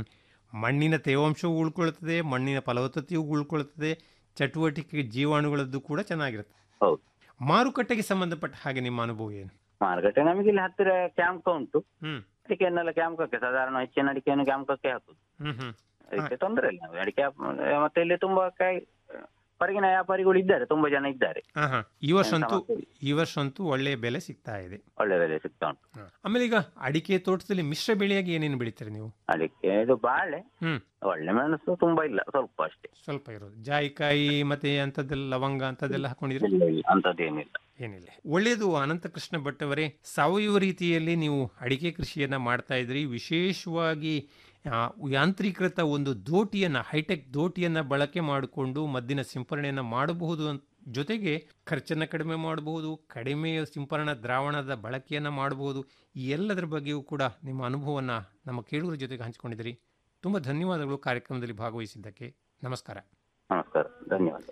ಮಣ್ಣಿನ ತೇವಾಂಶವೂ ಉಳ್ಕೊಳ್ತದೆ ಮಣ್ಣಿನ ಫಲವತ್ತತೆಯೂ ಉಳ್ಕೊಳ್ತದೆ ಚಟುವಟಿಕೆ ಜೀವಾಣುಗಳದ್ದು ಕೂಡ ಚೆನ್ನಾಗಿರುತ್ತೆ ಹೌದು ಮಾರುಕಟ್ಟೆಗೆ ಸಂಬಂಧಪಟ್ಟ ಹಾಗೆ ನಿಮ್ಮ ಅನುಭವ ಏನು ಮಾರುಕಟ್ಟೆ ನಮಗೆ ಇಲ್ಲಿ ಹತ್ತಿರ ಕ್ಯಾಂಪ್ ಉಂಟು ಹ್ಮ್ ಅಡಿಕೆಯನ್ನೆಲ್ಲ ಕ್ಯಾಂಪ್ಕಕ್ಕೆ ಸಾಧಾರಣ ಹೆಚ್ಚಿನ ಅಡಿಕೆಯನ್ನು ಕ್ಯಾಂಪ್ಕಕ್ಕೆ ಹಾಕುದು ಹ್ಮ್ ಹ್ಮ್ ಅದಕ್ಕೆ ತೊಂದರೆ ಇಲ್ಲ ಅಡಿಕೆ ಹಾಕ್- ಮತ್ತೆ ಇಲ್ಲಿ ತುಂಬಾ ಕಾಯಿ ಹೊರಗಿನ ವ್ಯಾಪಾರಿಗಳು ಇದ್ದಾರೆ ತುಂಬಾ ಜನ ಇದ್ದಾರೆ ಹಾ ಹಾ ಈ ವರ್ಷ ಅಂತೂ ಸಮಸ್ಯೆ ಇಲ್ಲ. ಈ ವರ್ಷ ಅಂತೂ ಒಳ್ಳೆಯ ಬೆಲೆ ಸಿಗ್ತಾ ಇದೆ ಒಳ್ಳೆ ಬೆಲೆ ಸಿಗ್ತಾ ಉಂಟು ಆಮೇಲೆ ಈಗ ಅಡಿಕೆ ತೋಟದಲ್ಲಿ ಮಿಶ್ರ ಬೆಳೆಯಾಗಿ ಏನೇನು ಬೆಳಿತೀರಿ ನೀವು ಅಡಿಕೆ ಇದು ಬಾಳೆ ಹ್ಮ್ ಒಳ್ಳೆ ಮೆಣಸು ತುಂಬಾ ಇಲ್ಲ ಸ್ವಲ್ಪ ಅಷ್ಟೇ ಸ್ವಲ್ಪ ಇರೋದು ಜಾಯಿಕಾಯಿ ಮತ್ತೆ ಅಂತದೆಲ್ಲ ಲವಂಗ ಅಂತದೆಲ್ಲ ಹಾಕೊಂಡಿದ್ರೆ ಇಲ್ಲ, ಇಲ್ಲ, ಅಂಥದ್ದೇನಿಲ್ಲ ಏನಿಲ್ಲ ಒಳ್ಳೆಯದು ಅನಂತಕೃಷ್ಣ ಭಟ್ ಅವರೇ ಸಾವಯವ ರೀತಿಯಲ್ಲಿ ನೀವು ಅಡಿಕೆ ಕೃಷಿಯನ್ನ ಮಾಡ್ತಾ ಇದ್ರಿ ವಿಶೇಷವಾಗಿ ಆ, ಯಾಂತ್ರೀಕೃತ ಒಂದು ದೋಟಿಯನ್ನ ಹೈಟೆಕ್ ದೋಟಿಯನ್ನ ಬಳಕೆ ಮಾಡಿಕೊಂಡು ಮದ್ದಿನ ಸಿಂಪರಣೆಯನ್ನ ಮಾಡಬಹುದು ಅಂತ ಜೊತೆಗೆ ಖರ್ಚನ್ನು ಕಡಿಮೆ ಮಾಡಬಹುದು ಕಡಿಮೆ ಸಿಂಪರಣಾ ದ್ರಾವಣದ ಬಳಕೆಯನ್ನ ಮಾಡಬಹುದು ಈ ಎಲ್ಲದರ ಬಗ್ಗೆಯೂ ಕೂಡ ನಿಮ್ಮ ಅನುಭವವನ್ನು ನಮ್ಮ ಕೇಳುಗರ ಜೊತೆಗೆ ಹಂಚಿಕೊಂಡಿದ್ದೀರಿ ತುಂಬ ಧನ್ಯವಾದಗಳು ಕಾರ್ಯಕ್ರಮದಲ್ಲಿ ಭಾಗವಹಿಸಿದ್ದಕ್ಕೆ ನಮಸ್ಕಾರ ನಮಸ್ಕಾರ ಧನ್ಯವಾದ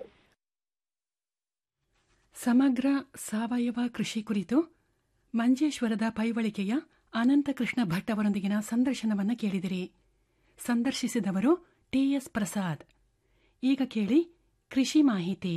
ಸಮಗ್ರ ಸಾವಯವ ಕೃಷಿ ಕುರಿತು ಮಂಜೇಶ್ವರದ ಪೈವಳಿಕೆಯ ಅನಂತಕೃಷ್ಣ ಭಟ್ ಅವರೊಂದಿಗಿನ ಸಂದರ್ಶನವನ್ನು ಕೇಳಿದಿರಿ ಸಂದರ್ಶಿಸಿದವರು ಟಿಎಸ್ ಪ್ರಸಾದ್ ಈಗ ಕೇಳಿ ಕೃಷಿ ಮಾಹಿತಿ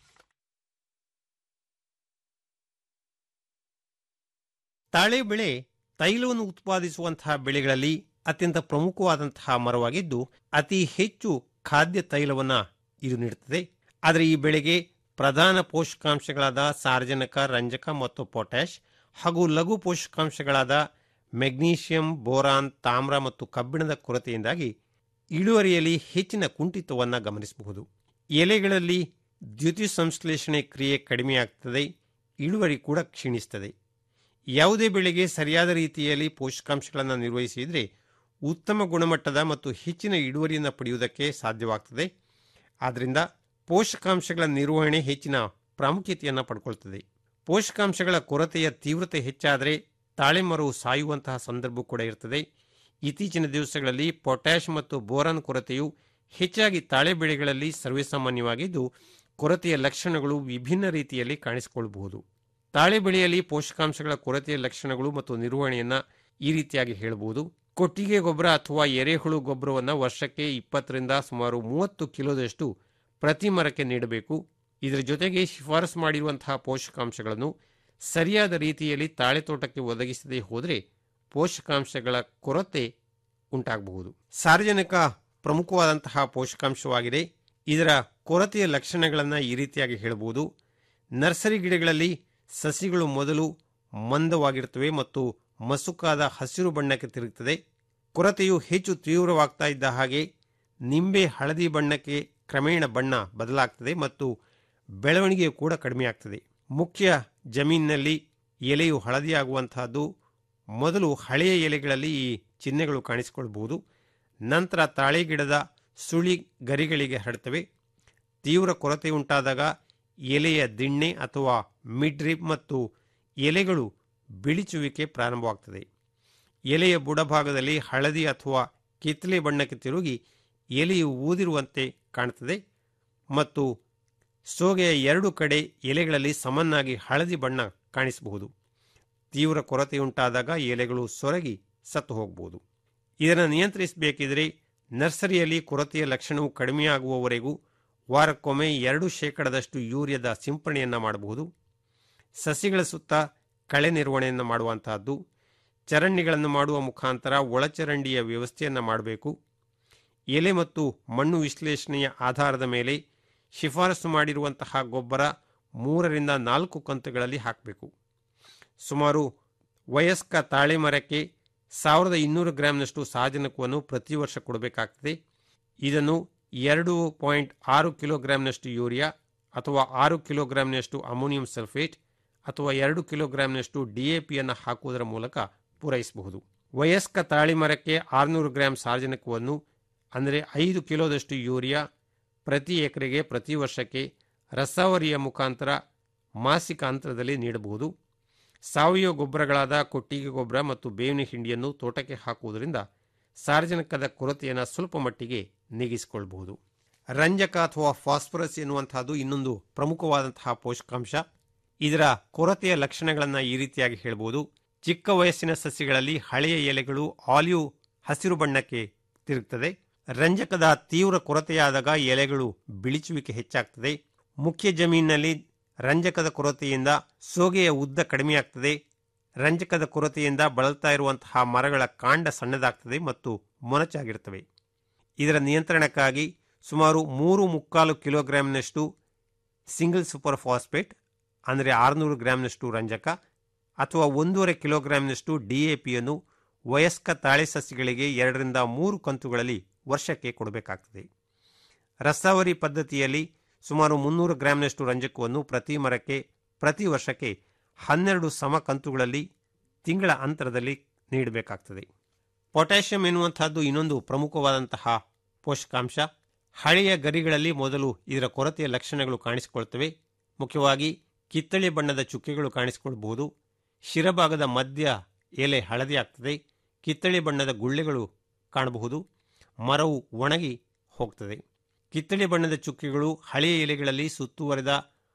ತಾಳೆ ಬೆಳೆ ತೈಲವನ್ನು ಉತ್ಪಾದಿಸುವಂತಹ ಬೆಳೆಗಳಲ್ಲಿ ಅತ್ಯಂತ ಪ್ರಮುಖವಾದಂತಹ ಮರವಾಗಿದ್ದು ಅತಿ ಹೆಚ್ಚು ಖಾದ್ಯ ತೈಲವನ್ನ ಇದು ನೀಡುತ್ತದೆ ಆದರೆ ಈ ಬೆಳೆಗೆ ಪ್ರಧಾನ ಪೋಷಕಾಂಶಗಳಾದ ಸಾರ್ವಜನಿಕ ರಂಜಕ ಮತ್ತು ಪೊಟ್ಯಾಷ್ ಹಾಗೂ ಲಘು ಪೋಷಕಾಂಶಗಳಾದ ಮೆಗ್ನೀಷಿಯಂ ಬೋರಾನ್ ತಾಮ್ರ ಮತ್ತು ಕಬ್ಬಿಣದ ಕೊರತೆಯಿಂದಾಗಿ ಇಳುವರಿಯಲ್ಲಿ ಹೆಚ್ಚಿನ ಕುಂಠಿತವನ್ನು ಗಮನಿಸಬಹುದು ಎಲೆಗಳಲ್ಲಿ ದ್ಯುತಿ ಸಂಶ್ಲೇಷಣೆ ಕ್ರಿಯೆ ಕಡಿಮೆಯಾಗ್ತದೆ ಇಳುವರಿ ಕೂಡ ಕ್ಷೀಣಿಸ್ತದೆ ಯಾವುದೇ ಬೆಳೆಗೆ ಸರಿಯಾದ ರೀತಿಯಲ್ಲಿ ಪೋಷಕಾಂಶಗಳನ್ನು ನಿರ್ವಹಿಸಿದರೆ ಉತ್ತಮ ಗುಣಮಟ್ಟದ ಮತ್ತು ಹೆಚ್ಚಿನ ಇಳುವರಿಯನ್ನು ಪಡೆಯುವುದಕ್ಕೆ ಸಾಧ್ಯವಾಗ್ತದೆ ಆದ್ದರಿಂದ ಪೋಷಕಾಂಶಗಳ ನಿರ್ವಹಣೆ ಹೆಚ್ಚಿನ ಪ್ರಾಮುಖ್ಯತೆಯನ್ನು ಪಡ್ಕೊಳ್ತದೆ ಪೋಷಕಾಂಶಗಳ ಕೊರತೆಯ ತೀವ್ರತೆ ಹೆಚ್ಚಾದರೆ ತಾಳೆ ಮರವು ಸಾಯುವಂತಹ ಸಂದರ್ಭ ಕೂಡ ಇರ್ತದೆ ಇತ್ತೀಚಿನ ದಿವಸಗಳಲ್ಲಿ ಪೊಟ್ಯಾಷ್ ಮತ್ತು ಬೋರಾನ್ ಕೊರತೆಯು ಹೆಚ್ಚಾಗಿ ತಾಳೆ ಬೆಳೆಗಳಲ್ಲಿ ಸರ್ವೇಸಾಮಾನ್ಯವಾಗಿದ್ದು ಕೊರತೆಯ ಲಕ್ಷಣಗಳು ವಿಭಿನ್ನ ರೀತಿಯಲ್ಲಿ ಕಾಣಿಸಿಕೊಳ್ಳಬಹುದು ತಾಳೆ ಬೆಳೆಯಲ್ಲಿ ಪೋಷಕಾಂಶಗಳ ಕೊರತೆಯ ಲಕ್ಷಣಗಳು ಮತ್ತು ನಿರ್ವಹಣೆಯನ್ನ ಈ ರೀತಿಯಾಗಿ ಹೇಳಬಹುದು ಕೊಟ್ಟಿಗೆ ಗೊಬ್ಬರ ಅಥವಾ ಎರೆಹುಳು ಗೊಬ್ಬರವನ್ನು ವರ್ಷಕ್ಕೆ ಇಪ್ಪತ್ತರಿಂದ ಸುಮಾರು ಮೂವತ್ತು ಕಿಲೋದಷ್ಟು ಪ್ರತಿ ಮರಕ್ಕೆ ನೀಡಬೇಕು ಇದರ ಜೊತೆಗೆ ಶಿಫಾರಸು ಮಾಡಿರುವಂತಹ ಪೋಷಕಾಂಶಗಳನ್ನು ಸರಿಯಾದ ರೀತಿಯಲ್ಲಿ ತಾಳೆ ತೋಟಕ್ಕೆ ಒದಗಿಸದೇ ಹೋದರೆ ಪೋಷಕಾಂಶಗಳ ಕೊರತೆ ಉಂಟಾಗಬಹುದು ಸಾರ್ವಜನಿಕ ಪ್ರಮುಖವಾದಂತಹ ಪೋಷಕಾಂಶವಾಗಿದೆ ಇದರ ಕೊರತೆಯ ಲಕ್ಷಣಗಳನ್ನು ಈ ರೀತಿಯಾಗಿ ಹೇಳಬಹುದು ನರ್ಸರಿ ಗಿಡಗಳಲ್ಲಿ ಸಸಿಗಳು ಮೊದಲು ಮಂದವಾಗಿರುತ್ತವೆ ಮತ್ತು ಮಸುಕಾದ ಹಸಿರು ಬಣ್ಣಕ್ಕೆ ತಿರುಗುತ್ತದೆ ಕೊರತೆಯು ಹೆಚ್ಚು ತೀವ್ರವಾಗ್ತಾ ಇದ್ದ ಹಾಗೆ ನಿಂಬೆ ಹಳದಿ ಬಣ್ಣಕ್ಕೆ ಕ್ರಮೇಣ ಬಣ್ಣ ಬದಲಾಗ್ತದೆ ಮತ್ತು ಬೆಳವಣಿಗೆಯು ಕೂಡ ಕಡಿಮೆಯಾಗ್ತದೆ ಮುಖ್ಯ ಜಮೀನಿನಲ್ಲಿ ಎಲೆಯು ಹಳದಿಯಾಗುವಂತಹದ್ದು ಮೊದಲು ಹಳೆಯ ಎಲೆಗಳಲ್ಲಿ ಈ ಚಿಹ್ನೆಗಳು ಕಾಣಿಸಿಕೊಳ್ಳಬಹುದು ನಂತರ ತಾಳೆ ಗಿಡದ ಸುಳಿ ಗರಿಗಳಿಗೆ ಹರಡ್ತವೆ ತೀವ್ರ ಕೊರತೆ ಉಂಟಾದಾಗ ಎಲೆಯ ದಿಣ್ಣೆ ಅಥವಾ ಮಿಡ್ರಿಪ್ ಮತ್ತು ಎಲೆಗಳು ಬಿಳಿಚುವಿಕೆ ಪ್ರಾರಂಭವಾಗ್ತದೆ ಎಲೆಯ ಬುಡಭಾಗದಲ್ಲಿ ಹಳದಿ ಅಥವಾ ಕಿತ್ತಲೆ ಬಣ್ಣಕ್ಕೆ ತಿರುಗಿ ಎಲೆಯು ಊದಿರುವಂತೆ ಕಾಣುತ್ತದೆ ಮತ್ತು ಸೋಗೆಯ ಎರಡು ಕಡೆ ಎಲೆಗಳಲ್ಲಿ ಸಮನಾಗಿ ಹಳದಿ ಬಣ್ಣ ಕಾಣಿಸಬಹುದು ತೀವ್ರ ಕೊರತೆಯುಂಟಾದಾಗ ಎಲೆಗಳು ಸೊರಗಿ ಸತ್ತು ಹೋಗಬಹುದು ಇದನ್ನು ನಿಯಂತ್ರಿಸಬೇಕಿದ್ರೆ ನರ್ಸರಿಯಲ್ಲಿ ಕೊರತೆಯ ಲಕ್ಷಣವು ಕಡಿಮೆಯಾಗುವವರೆಗೂ ವಾರಕ್ಕೊಮ್ಮೆ ಎರಡು ಶೇಕಡದಷ್ಟು ಯೂರಿಯಾದ ಸಿಂಪರಣೆಯನ್ನು ಮಾಡಬಹುದು ಸಸಿಗಳ ಸುತ್ತ ಕಳೆ ನಿರ್ವಹಣೆಯನ್ನು ಮಾಡುವಂತಹದ್ದು ಚರಂಡಿಗಳನ್ನು ಮಾಡುವ ಮುಖಾಂತರ ಒಳಚರಂಡಿಯ ವ್ಯವಸ್ಥೆಯನ್ನು ಮಾಡಬೇಕು ಎಲೆ ಮತ್ತು ಮಣ್ಣು ವಿಶ್ಲೇಷಣೆಯ ಆಧಾರದ ಮೇಲೆ ಶಿಫಾರಸು ಮಾಡಿರುವಂತಹ ಗೊಬ್ಬರ ಮೂರರಿಂದ ನಾಲ್ಕು ಕಂತುಗಳಲ್ಲಿ ಹಾಕಬೇಕು ಸುಮಾರು ವಯಸ್ಕ ತಾಳೆ ಮರಕ್ಕೆ ಸಾವಿರದ ಇನ್ನೂರು ಗ್ರಾಂನಷ್ಟು ಸಾರಜನಕವನ್ನು ಪ್ರತಿ ವರ್ಷ ಕೊಡಬೇಕಾಗ್ತದೆ ಇದನ್ನು ಎರಡು ಪಾಯಿಂಟ್ ಆರು ಕಿಲೋಗ್ರಾಂನಷ್ಟು ಯೂರಿಯಾ ಅಥವಾ ಆರು ಕಿಲೋಗ್ರಾಂನಷ್ಟು ಅಮೋನಿಯಂ ಸಲ್ಫೇಟ್ ಅಥವಾ ಎರಡು ಕಿಲೋಗ್ರಾಂನಷ್ಟು ಡಿಎಪಿಯನ್ನು ಹಾಕುವುದರ ಮೂಲಕ ಪೂರೈಸಬಹುದು ವಯಸ್ಕ ತಾಳಿ ಮರಕ್ಕೆ ಆರುನೂರು ಗ್ರಾಂ ಸಾರಜನಕವನ್ನು ಅಂದರೆ ಐದು ಕಿಲೋದಷ್ಟು ಯೂರಿಯಾ ಪ್ರತಿ ಎಕರೆಗೆ ಪ್ರತಿ ವರ್ಷಕ್ಕೆ ರಸಾವರಿಯ ಮುಖಾಂತರ ಮಾಸಿಕ ಅಂತರದಲ್ಲಿ ನೀಡಬಹುದು ಸಾವಯವ ಗೊಬ್ಬರಗಳಾದ ಕೊಟ್ಟಿಗೆ ಗೊಬ್ಬರ ಮತ್ತು ಬೇವಿನ ಹಿಂಡಿಯನ್ನು ತೋಟಕ್ಕೆ ಹಾಕುವುದರಿಂದ ಸಾರ್ವಜನಿಕದ ಕೊರತೆಯನ್ನು ಸ್ವಲ್ಪ ಮಟ್ಟಿಗೆ ನೀಗಿಸಿಕೊಳ್ಳಬಹುದು ರಂಜಕ ಅಥವಾ ಫಾಸ್ಫರಸ್ ಎನ್ನುವಂತಹದ್ದು ಇನ್ನೊಂದು ಪ್ರಮುಖವಾದಂತಹ ಪೋಷಕಾಂಶ ಇದರ ಕೊರತೆಯ ಲಕ್ಷಣಗಳನ್ನು ಈ ರೀತಿಯಾಗಿ ಹೇಳಬಹುದು ಚಿಕ್ಕ ವಯಸ್ಸಿನ ಸಸ್ಯಗಳಲ್ಲಿ ಹಳೆಯ ಎಲೆಗಳು ಆಲಿವ್ ಹಸಿರು ಬಣ್ಣಕ್ಕೆ ತಿರುಗುತ್ತದೆ ರಂಜಕದ ತೀವ್ರ ಕೊರತೆಯಾದಾಗ ಎಲೆಗಳು ಬಿಳಿಚುವಿಕೆ ಹೆಚ್ಚಾಗ್ತದೆ ಮುಖ್ಯ ಜಮೀನಿನಲ್ಲಿ ರಂಜಕದ ಕೊರತೆಯಿಂದ ಸೋಗೆಯ ಉದ್ದ ಕಡಿಮೆಯಾಗ್ತದೆ ರಂಜಕದ ಕೊರತೆಯಿಂದ ಬಳಲ್ತಾ ಇರುವಂತಹ ಮರಗಳ ಕಾಂಡ ಸಣ್ಣದಾಗ್ತದೆ ಮತ್ತು ಮೊನಚಾಗಿರ್ತವೆ ಇದರ ನಿಯಂತ್ರಣಕ್ಕಾಗಿ ಸುಮಾರು ಮೂರು ಮುಕ್ಕಾಲು ಕಿಲೋಗ್ರಾಂನಷ್ಟು ಸಿಂಗಲ್ ಸೂಪರ್ ಫಾಸ್ಫೇಟ್ ಅಂದರೆ ಆರುನೂರು ಗ್ರಾಂನಷ್ಟು ರಂಜಕ ಅಥವಾ ಒಂದೂವರೆ ಕಿಲೋಗ್ರಾಂನಷ್ಟು ಡಿಎಪಿಯನ್ನು ವಯಸ್ಕ ತಾಳೆ ಸಸ್ಯಗಳಿಗೆ ಎರಡರಿಂದ ಮೂರು ಕಂತುಗಳಲ್ಲಿ ವರ್ಷಕ್ಕೆ ಕೊಡಬೇಕಾಗ್ತದೆ ರಸಾವರಿ ಪದ್ಧತಿಯಲ್ಲಿ ಸುಮಾರು ಮುನ್ನೂರು ಗ್ರಾಂನಷ್ಟು ರಂಜಕವನ್ನು ಪ್ರತಿ ಮರಕ್ಕೆ ಪ್ರತಿ ವರ್ಷಕ್ಕೆ ಹನ್ನೆರಡು ಸಮ ಕಂತುಗಳಲ್ಲಿ ತಿಂಗಳ ಅಂತರದಲ್ಲಿ ನೀಡಬೇಕಾಗ್ತದೆ ಪೊಟ್ಯಾಷಿಯಂ ಎನ್ನುವಂತಹದ್ದು ಇನ್ನೊಂದು ಪ್ರಮುಖವಾದಂತಹ ಪೋಷಕಾಂಶ ಹಳೆಯ ಗರಿಗಳಲ್ಲಿ ಮೊದಲು ಇದರ ಕೊರತೆಯ ಲಕ್ಷಣಗಳು ಕಾಣಿಸಿಕೊಳ್ತವೆ ಮುಖ್ಯವಾಗಿ ಕಿತ್ತಳೆ ಬಣ್ಣದ ಚುಕ್ಕೆಗಳು ಕಾಣಿಸಿಕೊಳ್ಬಹುದು ಶಿರಭಾಗದ ಮಧ್ಯ ಎಲೆ ಹಳದಿ ಆಗ್ತದೆ ಕಿತ್ತಳೆ ಬಣ್ಣದ ಗುಳ್ಳೆಗಳು ಕಾಣಬಹುದು ಮರವು ಒಣಗಿ ಹೋಗ್ತದೆ ಕಿತ್ತಳೆ ಬಣ್ಣದ ಚುಕ್ಕೆಗಳು ಹಳೆಯ ಎಲೆಗಳಲ್ಲಿ ಸುತ್ತುವರೆದ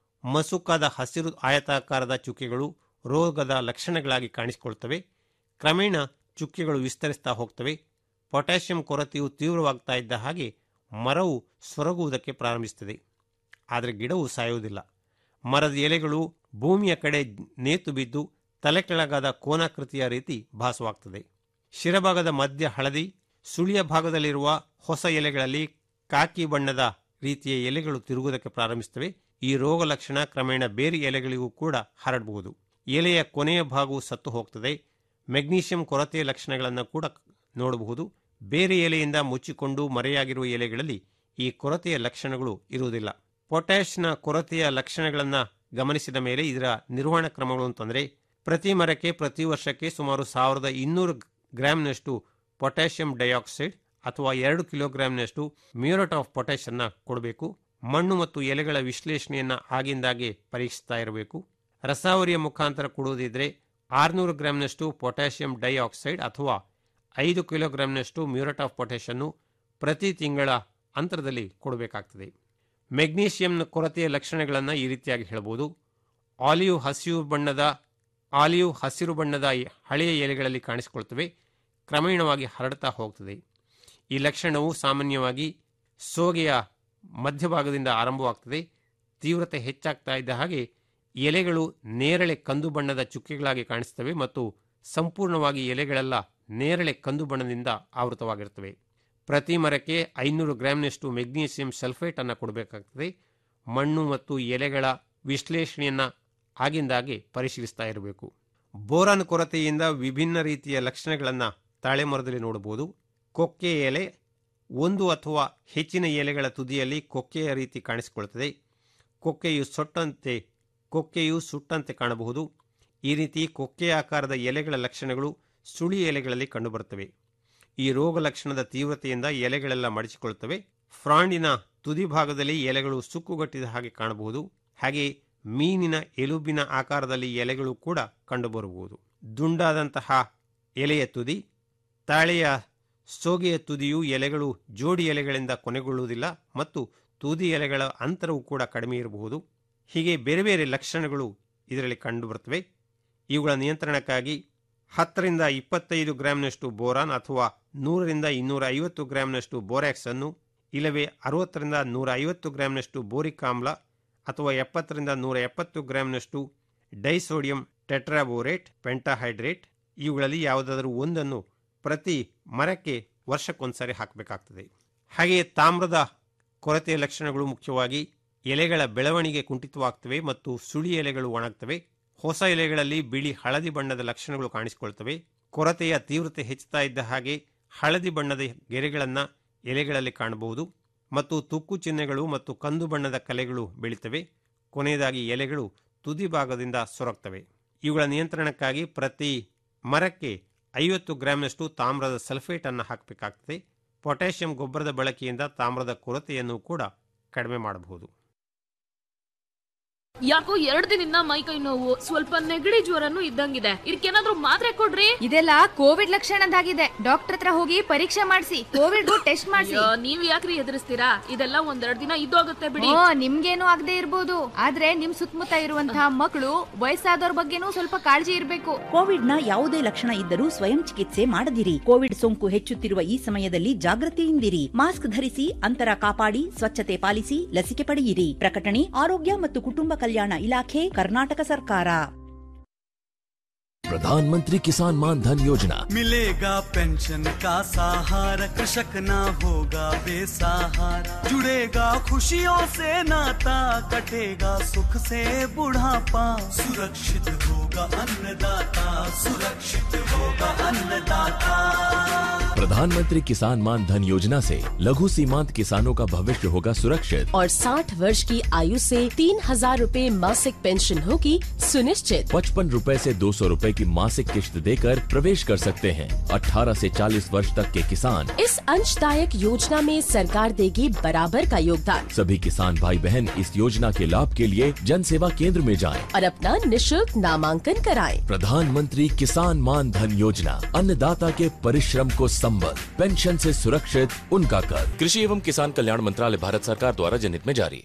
ಮಸುಕಾದ ಹಸಿರು ಆಯತಾಕಾರದ ಚುಕ್ಕೆಗಳು ರೋಗದ ಲಕ್ಷಣಗಳಾಗಿ ಕಾಣಿಸಿಕೊಳ್ತವೆ ಕ್ರಮೇಣ ಚುಕ್ಕೆಗಳು ವಿಸ್ತರಿಸ್ತಾ ಹೋಗ್ತವೆ ಪೊಟ್ಯಾಷಿಯಂ ಕೊರತೆಯು ತೀವ್ರವಾಗ್ತಾ ಇದ್ದ ಹಾಗೆ ಮರವು ಸೊರಗುವುದಕ್ಕೆ ಪ್ರಾರಂಭಿಸುತ್ತದೆ ಆದರೆ ಗಿಡವು ಸಾಯುವುದಿಲ್ಲ ಮರದ ಎಲೆಗಳು ಭೂಮಿಯ ಕಡೆ ನೇತು ಬಿದ್ದು ತಲೆ ಕೆಳಗಾದ ಕೋನಾಕೃತಿಯ ರೀತಿ ಭಾಸವಾಗ್ತದೆ ಶಿರಭಾಗದ ಮಧ್ಯ ಹಳದಿ ಸುಳಿಯ ಭಾಗದಲ್ಲಿರುವ ಹೊಸ ಎಲೆಗಳಲ್ಲಿ ಕಾಕಿ ಬಣ್ಣದ ರೀತಿಯ ಎಲೆಗಳು ತಿರುಗುವುದಕ್ಕೆ ಪ್ರಾರಂಭಿಸುತ್ತವೆ ಈ ರೋಗ ಲಕ್ಷಣ ಕ್ರಮೇಣ ಬೇರೆ ಎಲೆಗಳಿಗೂ ಕೂಡ ಹರಡಬಹುದು ಎಲೆಯ ಕೊನೆಯ ಭಾಗವು ಸತ್ತು ಹೋಗ್ತದೆ ಮೆಗ್ನೀಷಿಯಂ ಕೊರತೆಯ ಲಕ್ಷಣಗಳನ್ನು ಕೂಡ ನೋಡಬಹುದು ಬೇರೆ ಎಲೆಯಿಂದ ಮುಚ್ಚಿಕೊಂಡು ಮರೆಯಾಗಿರುವ ಎಲೆಗಳಲ್ಲಿ ಈ ಕೊರತೆಯ ಲಕ್ಷಣಗಳು ಇರುವುದಿಲ್ಲ ಪೊಟ್ಯಾಷ್ನ ಕೊರತೆಯ ಲಕ್ಷಣಗಳನ್ನು ಗಮನಿಸಿದ ಮೇಲೆ ಇದರ ನಿರ್ವಹಣಾ ಕ್ರಮಗಳು ಅಂತಂದರೆ ಪ್ರತಿ ಮರಕ್ಕೆ ಪ್ರತಿ ವರ್ಷಕ್ಕೆ ಸುಮಾರು ಸಾವಿರದ ಇನ್ನೂರು ಗ್ರಾಂನಷ್ಟು ಪೊಟ್ಯಾಷಿಯಂ ಡೈಆಕ್ಸೈಡ್ ಅಥವಾ ಎರಡು ಕಿಲೋಗ್ರಾಂನಷ್ಟು ಮ್ಯೂರೇಟ್ ಆಫ್ ಪೊಟ್ಯಾಷನ್ನ ಕೊಡಬೇಕು ಮಣ್ಣು ಮತ್ತು ಎಲೆಗಳ ವಿಶ್ಲೇಷಣೆಯನ್ನು ಆಗಿಂದಾಗೆ ಪರೀಕ್ಷಿಸ್ತಾ ಇರಬೇಕು ರಸಾವರಿಯ ಮುಖಾಂತರ ಕೊಡುವುದಿದ್ರೆ ಆರುನೂರು ಗ್ರಾಂನಷ್ಟು ಪೊಟ್ಯಾಷಿಯಂ ಡೈಆಕ್ಸೈಡ್ ಅಥವಾ ಐದು ಕಿಲೋಗ್ರಾಂನಷ್ಟು ಮ್ಯೂರೇಟ್ ಆಫ್ ಪೊಟ್ಯಾಷನ್ನು ಪ್ರತಿ ತಿಂಗಳ ಅಂತರದಲ್ಲಿ ಕೊಡಬೇಕಾಗ್ತದೆ ಮೆಗ್ನೀಷಿಯಂನ ಕೊರತೆಯ ಲಕ್ಷಣಗಳನ್ನು ಈ ರೀತಿಯಾಗಿ ಹೇಳ್ಬೋದು ಆಲಿವ್ ಹಸಿರು ಬಣ್ಣದ ಆಲಿವ್ ಹಸಿರು ಬಣ್ಣದ ಹಳೆಯ ಎಲೆಗಳಲ್ಲಿ ಕಾಣಿಸಿಕೊಳ್ತವೆ ಕ್ರಮೇಣವಾಗಿ ಹರಡ್ತಾ ಹೋಗ್ತದೆ ಈ ಲಕ್ಷಣವು ಸಾಮಾನ್ಯವಾಗಿ ಸೋಗೆಯ ಮಧ್ಯಭಾಗದಿಂದ ಆರಂಭವಾಗ್ತದೆ ತೀವ್ರತೆ ಹೆಚ್ಚಾಗ್ತಾ ಇದ್ದ ಹಾಗೆ ಎಲೆಗಳು ನೇರಳೆ ಕಂದು ಬಣ್ಣದ ಚುಕ್ಕೆಗಳಾಗಿ ಕಾಣಿಸ್ತವೆ ಮತ್ತು ಸಂಪೂರ್ಣವಾಗಿ ಎಲೆಗಳೆಲ್ಲ ನೇರಳೆ ಕಂದು ಬಣ್ಣದಿಂದ ಆವೃತವಾಗಿರ್ತವೆ ಪ್ರತಿ ಮರಕ್ಕೆ ಐನೂರು ಗ್ರಾಂನಷ್ಟು ಮೆಗ್ನೀಷಿಯಂ ಸಲ್ಫೇಟ್ ಅನ್ನು ಕೊಡಬೇಕಾಗ್ತದೆ ಮಣ್ಣು ಮತ್ತು ಎಲೆಗಳ ವಿಶ್ಲೇಷಣೆಯನ್ನ ಆಗಿಂದಾಗೆ ಪರಿಶೀಲಿಸ್ತಾ ಇರಬೇಕು ಬೋರಾನ್ ಕೊರತೆಯಿಂದ ವಿಭಿನ್ನ ರೀತಿಯ ಲಕ್ಷಣಗಳನ್ನು ತಾಳೆ ಮರದಲ್ಲಿ ನೋಡಬಹುದು ಕೊಕ್ಕೆ ಎಲೆ ಒಂದು ಅಥವಾ ಹೆಚ್ಚಿನ ಎಲೆಗಳ ತುದಿಯಲ್ಲಿ ಕೊಕ್ಕೆಯ ರೀತಿ ಕಾಣಿಸಿಕೊಳ್ಳುತ್ತದೆ ಕೊಕ್ಕೆಯು ಸೊಟ್ಟಂತೆ ಕೊಕ್ಕೆಯು ಸುಟ್ಟಂತೆ ಕಾಣಬಹುದು ಈ ರೀತಿ ಕೊಕ್ಕೆ ಆಕಾರದ ಎಲೆಗಳ ಲಕ್ಷಣಗಳು ಸುಳಿ ಎಲೆಗಳಲ್ಲಿ ಕಂಡುಬರುತ್ತವೆ ಈ ರೋಗ ಲಕ್ಷಣದ ತೀವ್ರತೆಯಿಂದ ಎಲೆಗಳೆಲ್ಲ ಮಡಚಿಕೊಳ್ಳುತ್ತವೆ ಫ್ರಾಂಡಿನ ತುದಿ ಭಾಗದಲ್ಲಿ ಎಲೆಗಳು ಸುಕ್ಕುಗಟ್ಟಿದ ಹಾಗೆ ಕಾಣಬಹುದು ಹಾಗೆ ಮೀನಿನ ಎಲುಬಿನ ಆಕಾರದಲ್ಲಿ ಎಲೆಗಳು ಕೂಡ ಕಂಡುಬರಬಹುದು ದುಂಡಾದಂತಹ ಎಲೆಯ ತುದಿ ತಾಳೆಯ ಸೋಗೆಯ ತುದಿಯು ಎಲೆಗಳು ಜೋಡಿ ಎಲೆಗಳಿಂದ ಕೊನೆಗೊಳ್ಳುವುದಿಲ್ಲ ಮತ್ತು ತುದಿ ಎಲೆಗಳ ಅಂತರವು ಕೂಡ ಕಡಿಮೆ ಇರಬಹುದು ಹೀಗೆ ಬೇರೆ ಬೇರೆ ಲಕ್ಷಣಗಳು ಇದರಲ್ಲಿ ಕಂಡುಬರುತ್ತವೆ ಇವುಗಳ ನಿಯಂತ್ರಣಕ್ಕಾಗಿ ಹತ್ತರಿಂದ ಇಪ್ಪತ್ತೈದು ಗ್ರಾಂನಷ್ಟು ಬೋರಾನ್ ಅಥವಾ ನೂರರಿಂದ ಇನ್ನೂರ ಐವತ್ತು ಗ್ರಾಂನಷ್ಟು ಬೋರ್ಯಾಕ್ಸ್ ಅನ್ನು ಇಲ್ಲವೇ ಅರವತ್ತರಿಂದ ನೂರ ಐವತ್ತು ಗ್ರಾಂನಷ್ಟು ಬೋರಿಕ್ ಆಮ್ಲ ಅಥವಾ ಎಪ್ಪತ್ತರಿಂದ ನೂರ ಎಪ್ಪತ್ತು ಗ್ರಾಂನಷ್ಟು ಡೈಸೋಡಿಯಂ ಟೆಟ್ರಾಬೋರೇಟ್ ಪೆಂಟಾಹೈಡ್ರೇಟ್ ಇವುಗಳಲ್ಲಿ ಯಾವುದಾದರೂ ಒಂದನ್ನು ಪ್ರತಿ ಮರಕ್ಕೆ ವರ್ಷಕ್ಕೊಂದ್ಸರಿ ಹಾಕಬೇಕಾಗ್ತದೆ ಹಾಗೆಯೇ ತಾಮ್ರದ ಕೊರತೆಯ ಲಕ್ಷಣಗಳು ಮುಖ್ಯವಾಗಿ ಎಲೆಗಳ ಬೆಳವಣಿಗೆ ಕುಂಠಿತವಾಗ್ತವೆ ಮತ್ತು ಸುಳಿ ಎಲೆಗಳು ಒಣಗ್ತವೆ ಹೊಸ ಎಲೆಗಳಲ್ಲಿ ಬಿಳಿ ಹಳದಿ ಬಣ್ಣದ ಲಕ್ಷಣಗಳು ಕಾಣಿಸಿಕೊಳ್ತವೆ ಕೊರತೆಯ ತೀವ್ರತೆ ಹೆಚ್ಚುತ್ತಾ ಇದ್ದ ಹಾಗೆ ಹಳದಿ ಬಣ್ಣದ ಗೆರೆಗಳನ್ನು ಎಲೆಗಳಲ್ಲಿ ಕಾಣಬಹುದು ಮತ್ತು ತುಕ್ಕು ಚಿಹ್ನೆಗಳು ಮತ್ತು ಕಂದು ಬಣ್ಣದ ಕಲೆಗಳು ಬೆಳೀತವೆ ಕೊನೆಯದಾಗಿ ಎಲೆಗಳು ತುದಿ ಭಾಗದಿಂದ ಸೊರಗ್ತವೆ ಇವುಗಳ ನಿಯಂತ್ರಣಕ್ಕಾಗಿ ಪ್ರತಿ ಮರಕ್ಕೆ ಐವತ್ತು ಗ್ರಾಂನಷ್ಟು ತಾಮ್ರದ ಸಲ್ಫೇಟ್ ಅನ್ನು ಹಾಕಬೇಕಾಗ್ತದೆ ಪೊಟ್ಯಾಷಿಯಂ ಗೊಬ್ಬರದ ಬಳಕೆಯಿಂದ ತಾಮ್ರದ ಕೊರತೆಯನ್ನು ಕೂಡ ಕಡಿಮೆ ಮಾಡಬಹುದು ಯಾಕೋ ಎರಡ್ ದಿನದಿಂದ ಮೈ ಕೈ ನೋವು ಸ್ವಲ್ಪ ನೆಗಡಿ ಜ್ವರನು ಇದ್ದಂಗಿದೆ ಇದಕ್ಕೇನಾದ್ರೂ ಮಾತ್ರೆ ಕೊಡ್ರಿ ಇದೆಲ್ಲ ಕೋವಿಡ್ ಲಕ್ಷಣದಾಗಿದೆ ಡಾಕ್ಟರ್ ಹತ್ರ ಹೋಗಿ ಪರೀಕ್ಷೆ ಮಾಡಿಸಿ ಕೋವಿಡ್ ಟೆಸ್ಟ್ ಮಾಡಿಸಿ ಅಯ್ಯೋ, ನೀವ್ ಯಾಕ್ರಿ ಎದುರಿಸ್ತೀರಾ ಇದೆಲ್ಲ ಒಂದೆರಡ್ ದಿನ ಇದ್ದೋಗುತ್ತೆ ಬಿಡಿ ಓ ನಿಮ್ಗೇನು ಆಗದೆ ಇರ್ಬೋದು ಆದ್ರೆ ನಿಮ್ ಸುತ್ತಮುತ್ತ ಇರುವಂತಹ ಮಕ್ಕಳು ವಯಸ್ಸಾದವ್ರ ಬಗ್ಗೆನೂ ಸ್ವಲ್ಪ ಕಾಳಜಿ ಇರ್ಬೇಕು ಕೋವಿಡ್ನ ಯಾವುದೇ ಲಕ್ಷಣ ಇದ್ದರೂ ಸ್ವಯಂ ಚಿಕಿತ್ಸೆ ಮಾಡದಿರಿ ಕೋವಿಡ್ ಸೋಂಕು ಹೆಚ್ಚುತ್ತಿರುವ ಈ ಸಮಯದಲ್ಲಿ ಜಾಗೃತಿಯಿಂದಿರಿ ಮಾಸ್ಕ್ ಧರಿಸಿ ಅಂತರ ಕಾಪಾಡಿ ಸ್ವಚ್ಛತೆ ಪಾಲಿಸಿ ಲಸಿಕೆ ಪಡೆಯಿರಿ ಪ್ರಕಟಣೆ ಆರೋಗ್ಯ ಮತ್ತು ಕುಟುಂಬ ಕಲ್ಯಾಣ ಇಲಾಖೆ ಕರ್ನಾಟಕ ಸರ್ಕಾರ प्रधानमंत्री किसान मान धन योजना मिलेगा पेंशन का सहारा कृषक ना होगा बेसहारा जुड़ेगा खुशियों से नाता कटेगा सुख से बुढ़ापा सुरक्षित होगा अन्नदाता सुरक्षित होगा अन्नदाता प्रधानमंत्री किसान मान धन योजना से लघु सीमांत किसानों का भविष्य होगा सुरक्षित और 60 वर्ष की आयु से तीन हजार रूपए मासिक पेंशन होगी सुनिश्चित पचपन रूपए से दो सौ रूपए की मासिक किश्त देकर प्रवेश कर सकते हैं 18 से 40 वर्ष तक के किसान इस अंशदायक योजना में सरकार देगी बराबर का योगदान सभी किसान भाई बहन इस योजना के लाभ के लिए जन सेवा केंद्र में जाएं। और अपना निशुल्क नामांकन कराएं। प्रधानमंत्री किसान मान धन योजना अन्नदाता के परिश्रम को संबल पेंशन से सुरक्षित उनका कर कृषि एवं किसान कल्याण मंत्रालय भारत सरकार द्वारा जनहित में जारी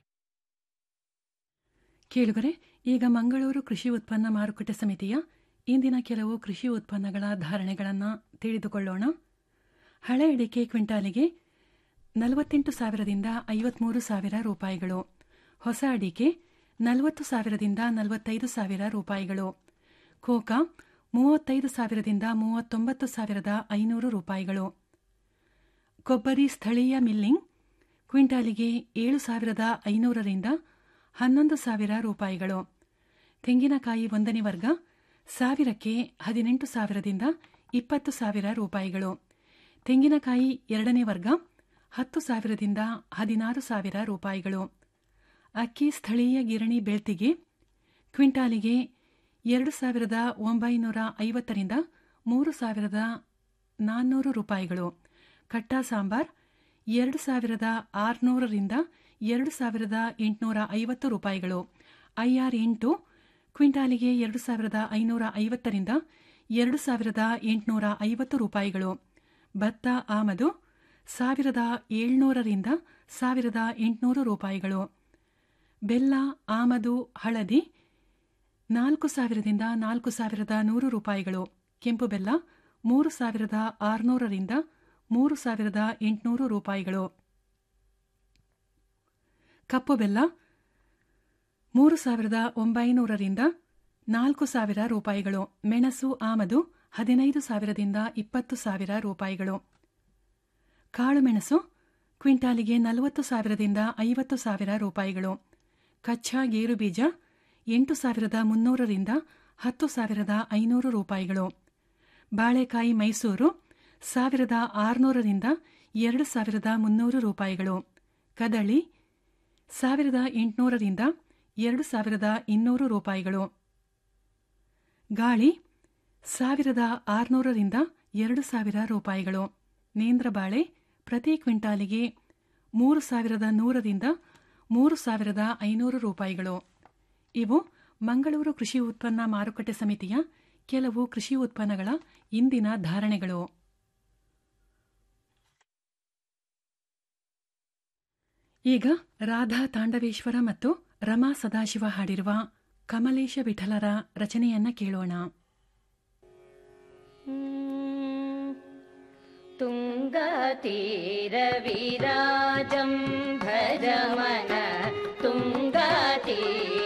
ಕೇಳುಗರೆ ಈಗ ಮಂಗಳೂರು ಕೃಷಿ ಉತ್ಪನ್ನ ಮಾರುಕಟ್ಟೆ ಸಮಿತಿಯ ಇಂದಿನ ಕೆಲವು ಕೃಷಿ ಉತ್ಪನ್ನಗಳ ಧಾರಣೆಗಳನ್ನು ತಿಳಿದುಕೊಳ್ಳೋಣ ಹಳೆ ಅಡಿಕೆ ಕ್ವಿಂಟಾಲಿಗೆ ನಲವತ್ತೆಂಟು ಸಾವಿರದಿಂದ ಐವತ್ಮೂರು ಸಾವಿರ ರೂಪಾಯಿಗಳು ಹೊಸ ಅಡಿಕೆ ನಲವತ್ತು ಸಾವಿರದಿಂದ ನಲವತ್ತೈದು ಸಾವಿರ ರೂಪಾಯಿಗಳು ಕೋಕಾ ಮೂವತ್ತೈದು ಸಾವಿರದಿಂದ ಮೂವತ್ತೊಂಬತ್ತು ಸಾವಿರದ ಐನೂರು ರೂಪಾಯಿಗಳು ಕೊಬ್ಬರಿ ಸ್ಥಳೀಯ ಮಿಲ್ಲಿಂಗ್ ಕ್ವಿಂಟಾಲಿಗೆ ಏಳು ಸಾವಿರದ ಐನೂರರಿಂದ ಹನ್ನೊಂದು ಸಾವಿರ ರೂಪಾಯಿಗಳು ತೆಂಗಿನಕಾಯಿ ಒಂದನೇ ವರ್ಗ ಸಾವಿರಕ್ಕೆ ಹದಿನೆಂಟು ಸಾವಿರದಿಂದ ಇಪ್ಪತ್ತು ಸಾವಿರ ರೂಪಾಯಿಗಳು ತೆಂಗಿನಕಾಯಿ ಎರಡನೇ ವರ್ಗ ಹತ್ತು ಸಾವಿರದಿಂದ ಹದಿನಾರು ಸಾವಿರ ರೂಪಾಯಿಗಳು ಅಕ್ಕಿ ಸ್ಥಳೀಯ ಗಿರಣಿ ಬೆಳ್ತಿಗೆ ಕ್ವಿಂಟಾಲಿಗೆ ಎರಡು ಸಾವಿರದ ಒಂಬೈನೂರ ಐವತ್ತರಿಂದ ಮೂರು ಸಾವಿರದ ನಾನ್ನೂರು ರೂಪಾಯಿಗಳು ಕಟ್ಟಾ ಸಾಂಬಾರ್ ಎರಡು ಸಾವಿರದ ಆರುನೂರರಿಂದ ಎರಡು ಸಾವಿರದ ಎಂಟುನೂರ ಐವತ್ತು ರೂಪಾಯಿಗಳು ಐಆರ್ ಎಂಟು ಕ್ವಿಂಟಾಲಿಗೆ ಎರಡು ಸಾವಿರದ ಐನೂರ ಐವತ್ತರಿಂದ ಎರಡು ಸಾವಿರದ ಎಂಟುನೂರ ಐವತ್ತು ರೂಪಾಯಿಗಳು ಭತ್ತ ಆಮದು ಸಾವಿರದ ಏಳ್ನೂರರಿಂದ ಸಾವಿರದ ಎಂಟುನೂರು ರೂಪಾಯಿಗಳು ಬೆಲ್ಲ ಆಮದು ಹಳದಿ ನಾಲ್ಕು ಸಾವಿರದಿಂದ ನಾಲ್ಕು ಸಾವಿರದ ನೂರು ರೂಪಾಯಿಗಳು ಕೆಂಪು ಬೆಲ್ಲ ಮೂರು ಸಾವಿರದ ಆರುನೂರರಿಂದ ಮೂರು ಸಾವಿರದ ಎಂಟುನೂರು ರೂಪಾಯಿಗಳು ಕಪ್ಪು ಬೆಲ್ಲ ಮೂರು ಸಾವಿರದ ಒಂಬೈನೂರರಿಂದ ನಾಲ್ಕು ಸಾವಿರ ರೂಪಾಯಿಗಳು ಮೆಣಸು ಆಮದು ಹದಿನೈದು ಸಾವಿರದಿಂದ ಇಪ್ಪತ್ತು ಸಾವಿರ ರೂಪಾಯಿಗಳು ಕಾಳುಮೆಣಸು ಕ್ವಿಂಟಾಲಿಗೆ ನಲವತ್ತು ಸಾವಿರದಿಂದ ಐವತ್ತು ಸಾವಿರ ರೂಪಾಯಿಗಳು ಕಚ್ಚಾ ಗೇರು ಬೀಜ ಎಂಟು ಸಾವಿರದ ಮುನ್ನೂರರಿಂದ ಹತ್ತು ಸಾವಿರದ ಐನೂರು ರೂಪಾಯಿಗಳು ಬಾಳೆಕಾಯಿ ಮೈಸೂರು ಸಾವಿರದ ಆರುನೂರರಿಂದ ಎರಡು ಸಾವಿರದ ಮುನ್ನೂರು ರೂಪಾಯಿಗಳು ಕದಳಿ ಸಾವಿರದ ಎಂಟುನೂರರಿಂದ ಎರಡು ಸಾವಿರದ ಇನ್ನೂರು ರೂಪಾಯಿಗಳು ಗಾಳಿ ಸಾವಿರದ ಆರುನೂರರಿಂದ ಎರಡು ಸಾವಿರ ರೂಪಾಯಿಗಳು ನೇಂದ್ರಬಾಳೆ ಪ್ರತಿ ಕ್ವಿಂಟಾಲಿಗೆ ಮೂರು ಸಾವಿರದ ನೂರರಿಂದ ಮೂರು ಸಾವಿರದ ಐನೂರು ರೂಪಾಯಿಗಳು ಇವು ಮಂಗಳೂರು ಕೃಷಿ ಉತ್ಪನ್ನ ಮಾರುಕಟ್ಟೆ ಸಮಿತಿಯ ಕೆಲವು ಕೃಷಿ ಉತ್ಪನ್ನಗಳ ಇಂದಿನ ಧಾರಣೆಗಳು ಈಗ ರಾಧಾ ತಾಂಡವೇಶ್ವರ ಮತ್ತು ರಮಾ ಸದಾಶಿವ ಹಾಡಿರುವ ಕಮಲೇಶ ವಿಠಲರ ರಚನೆಯನ್ನ ಕೇಳೋಣ तुङ्गतीरविराजं भज मन तुङ्गतीर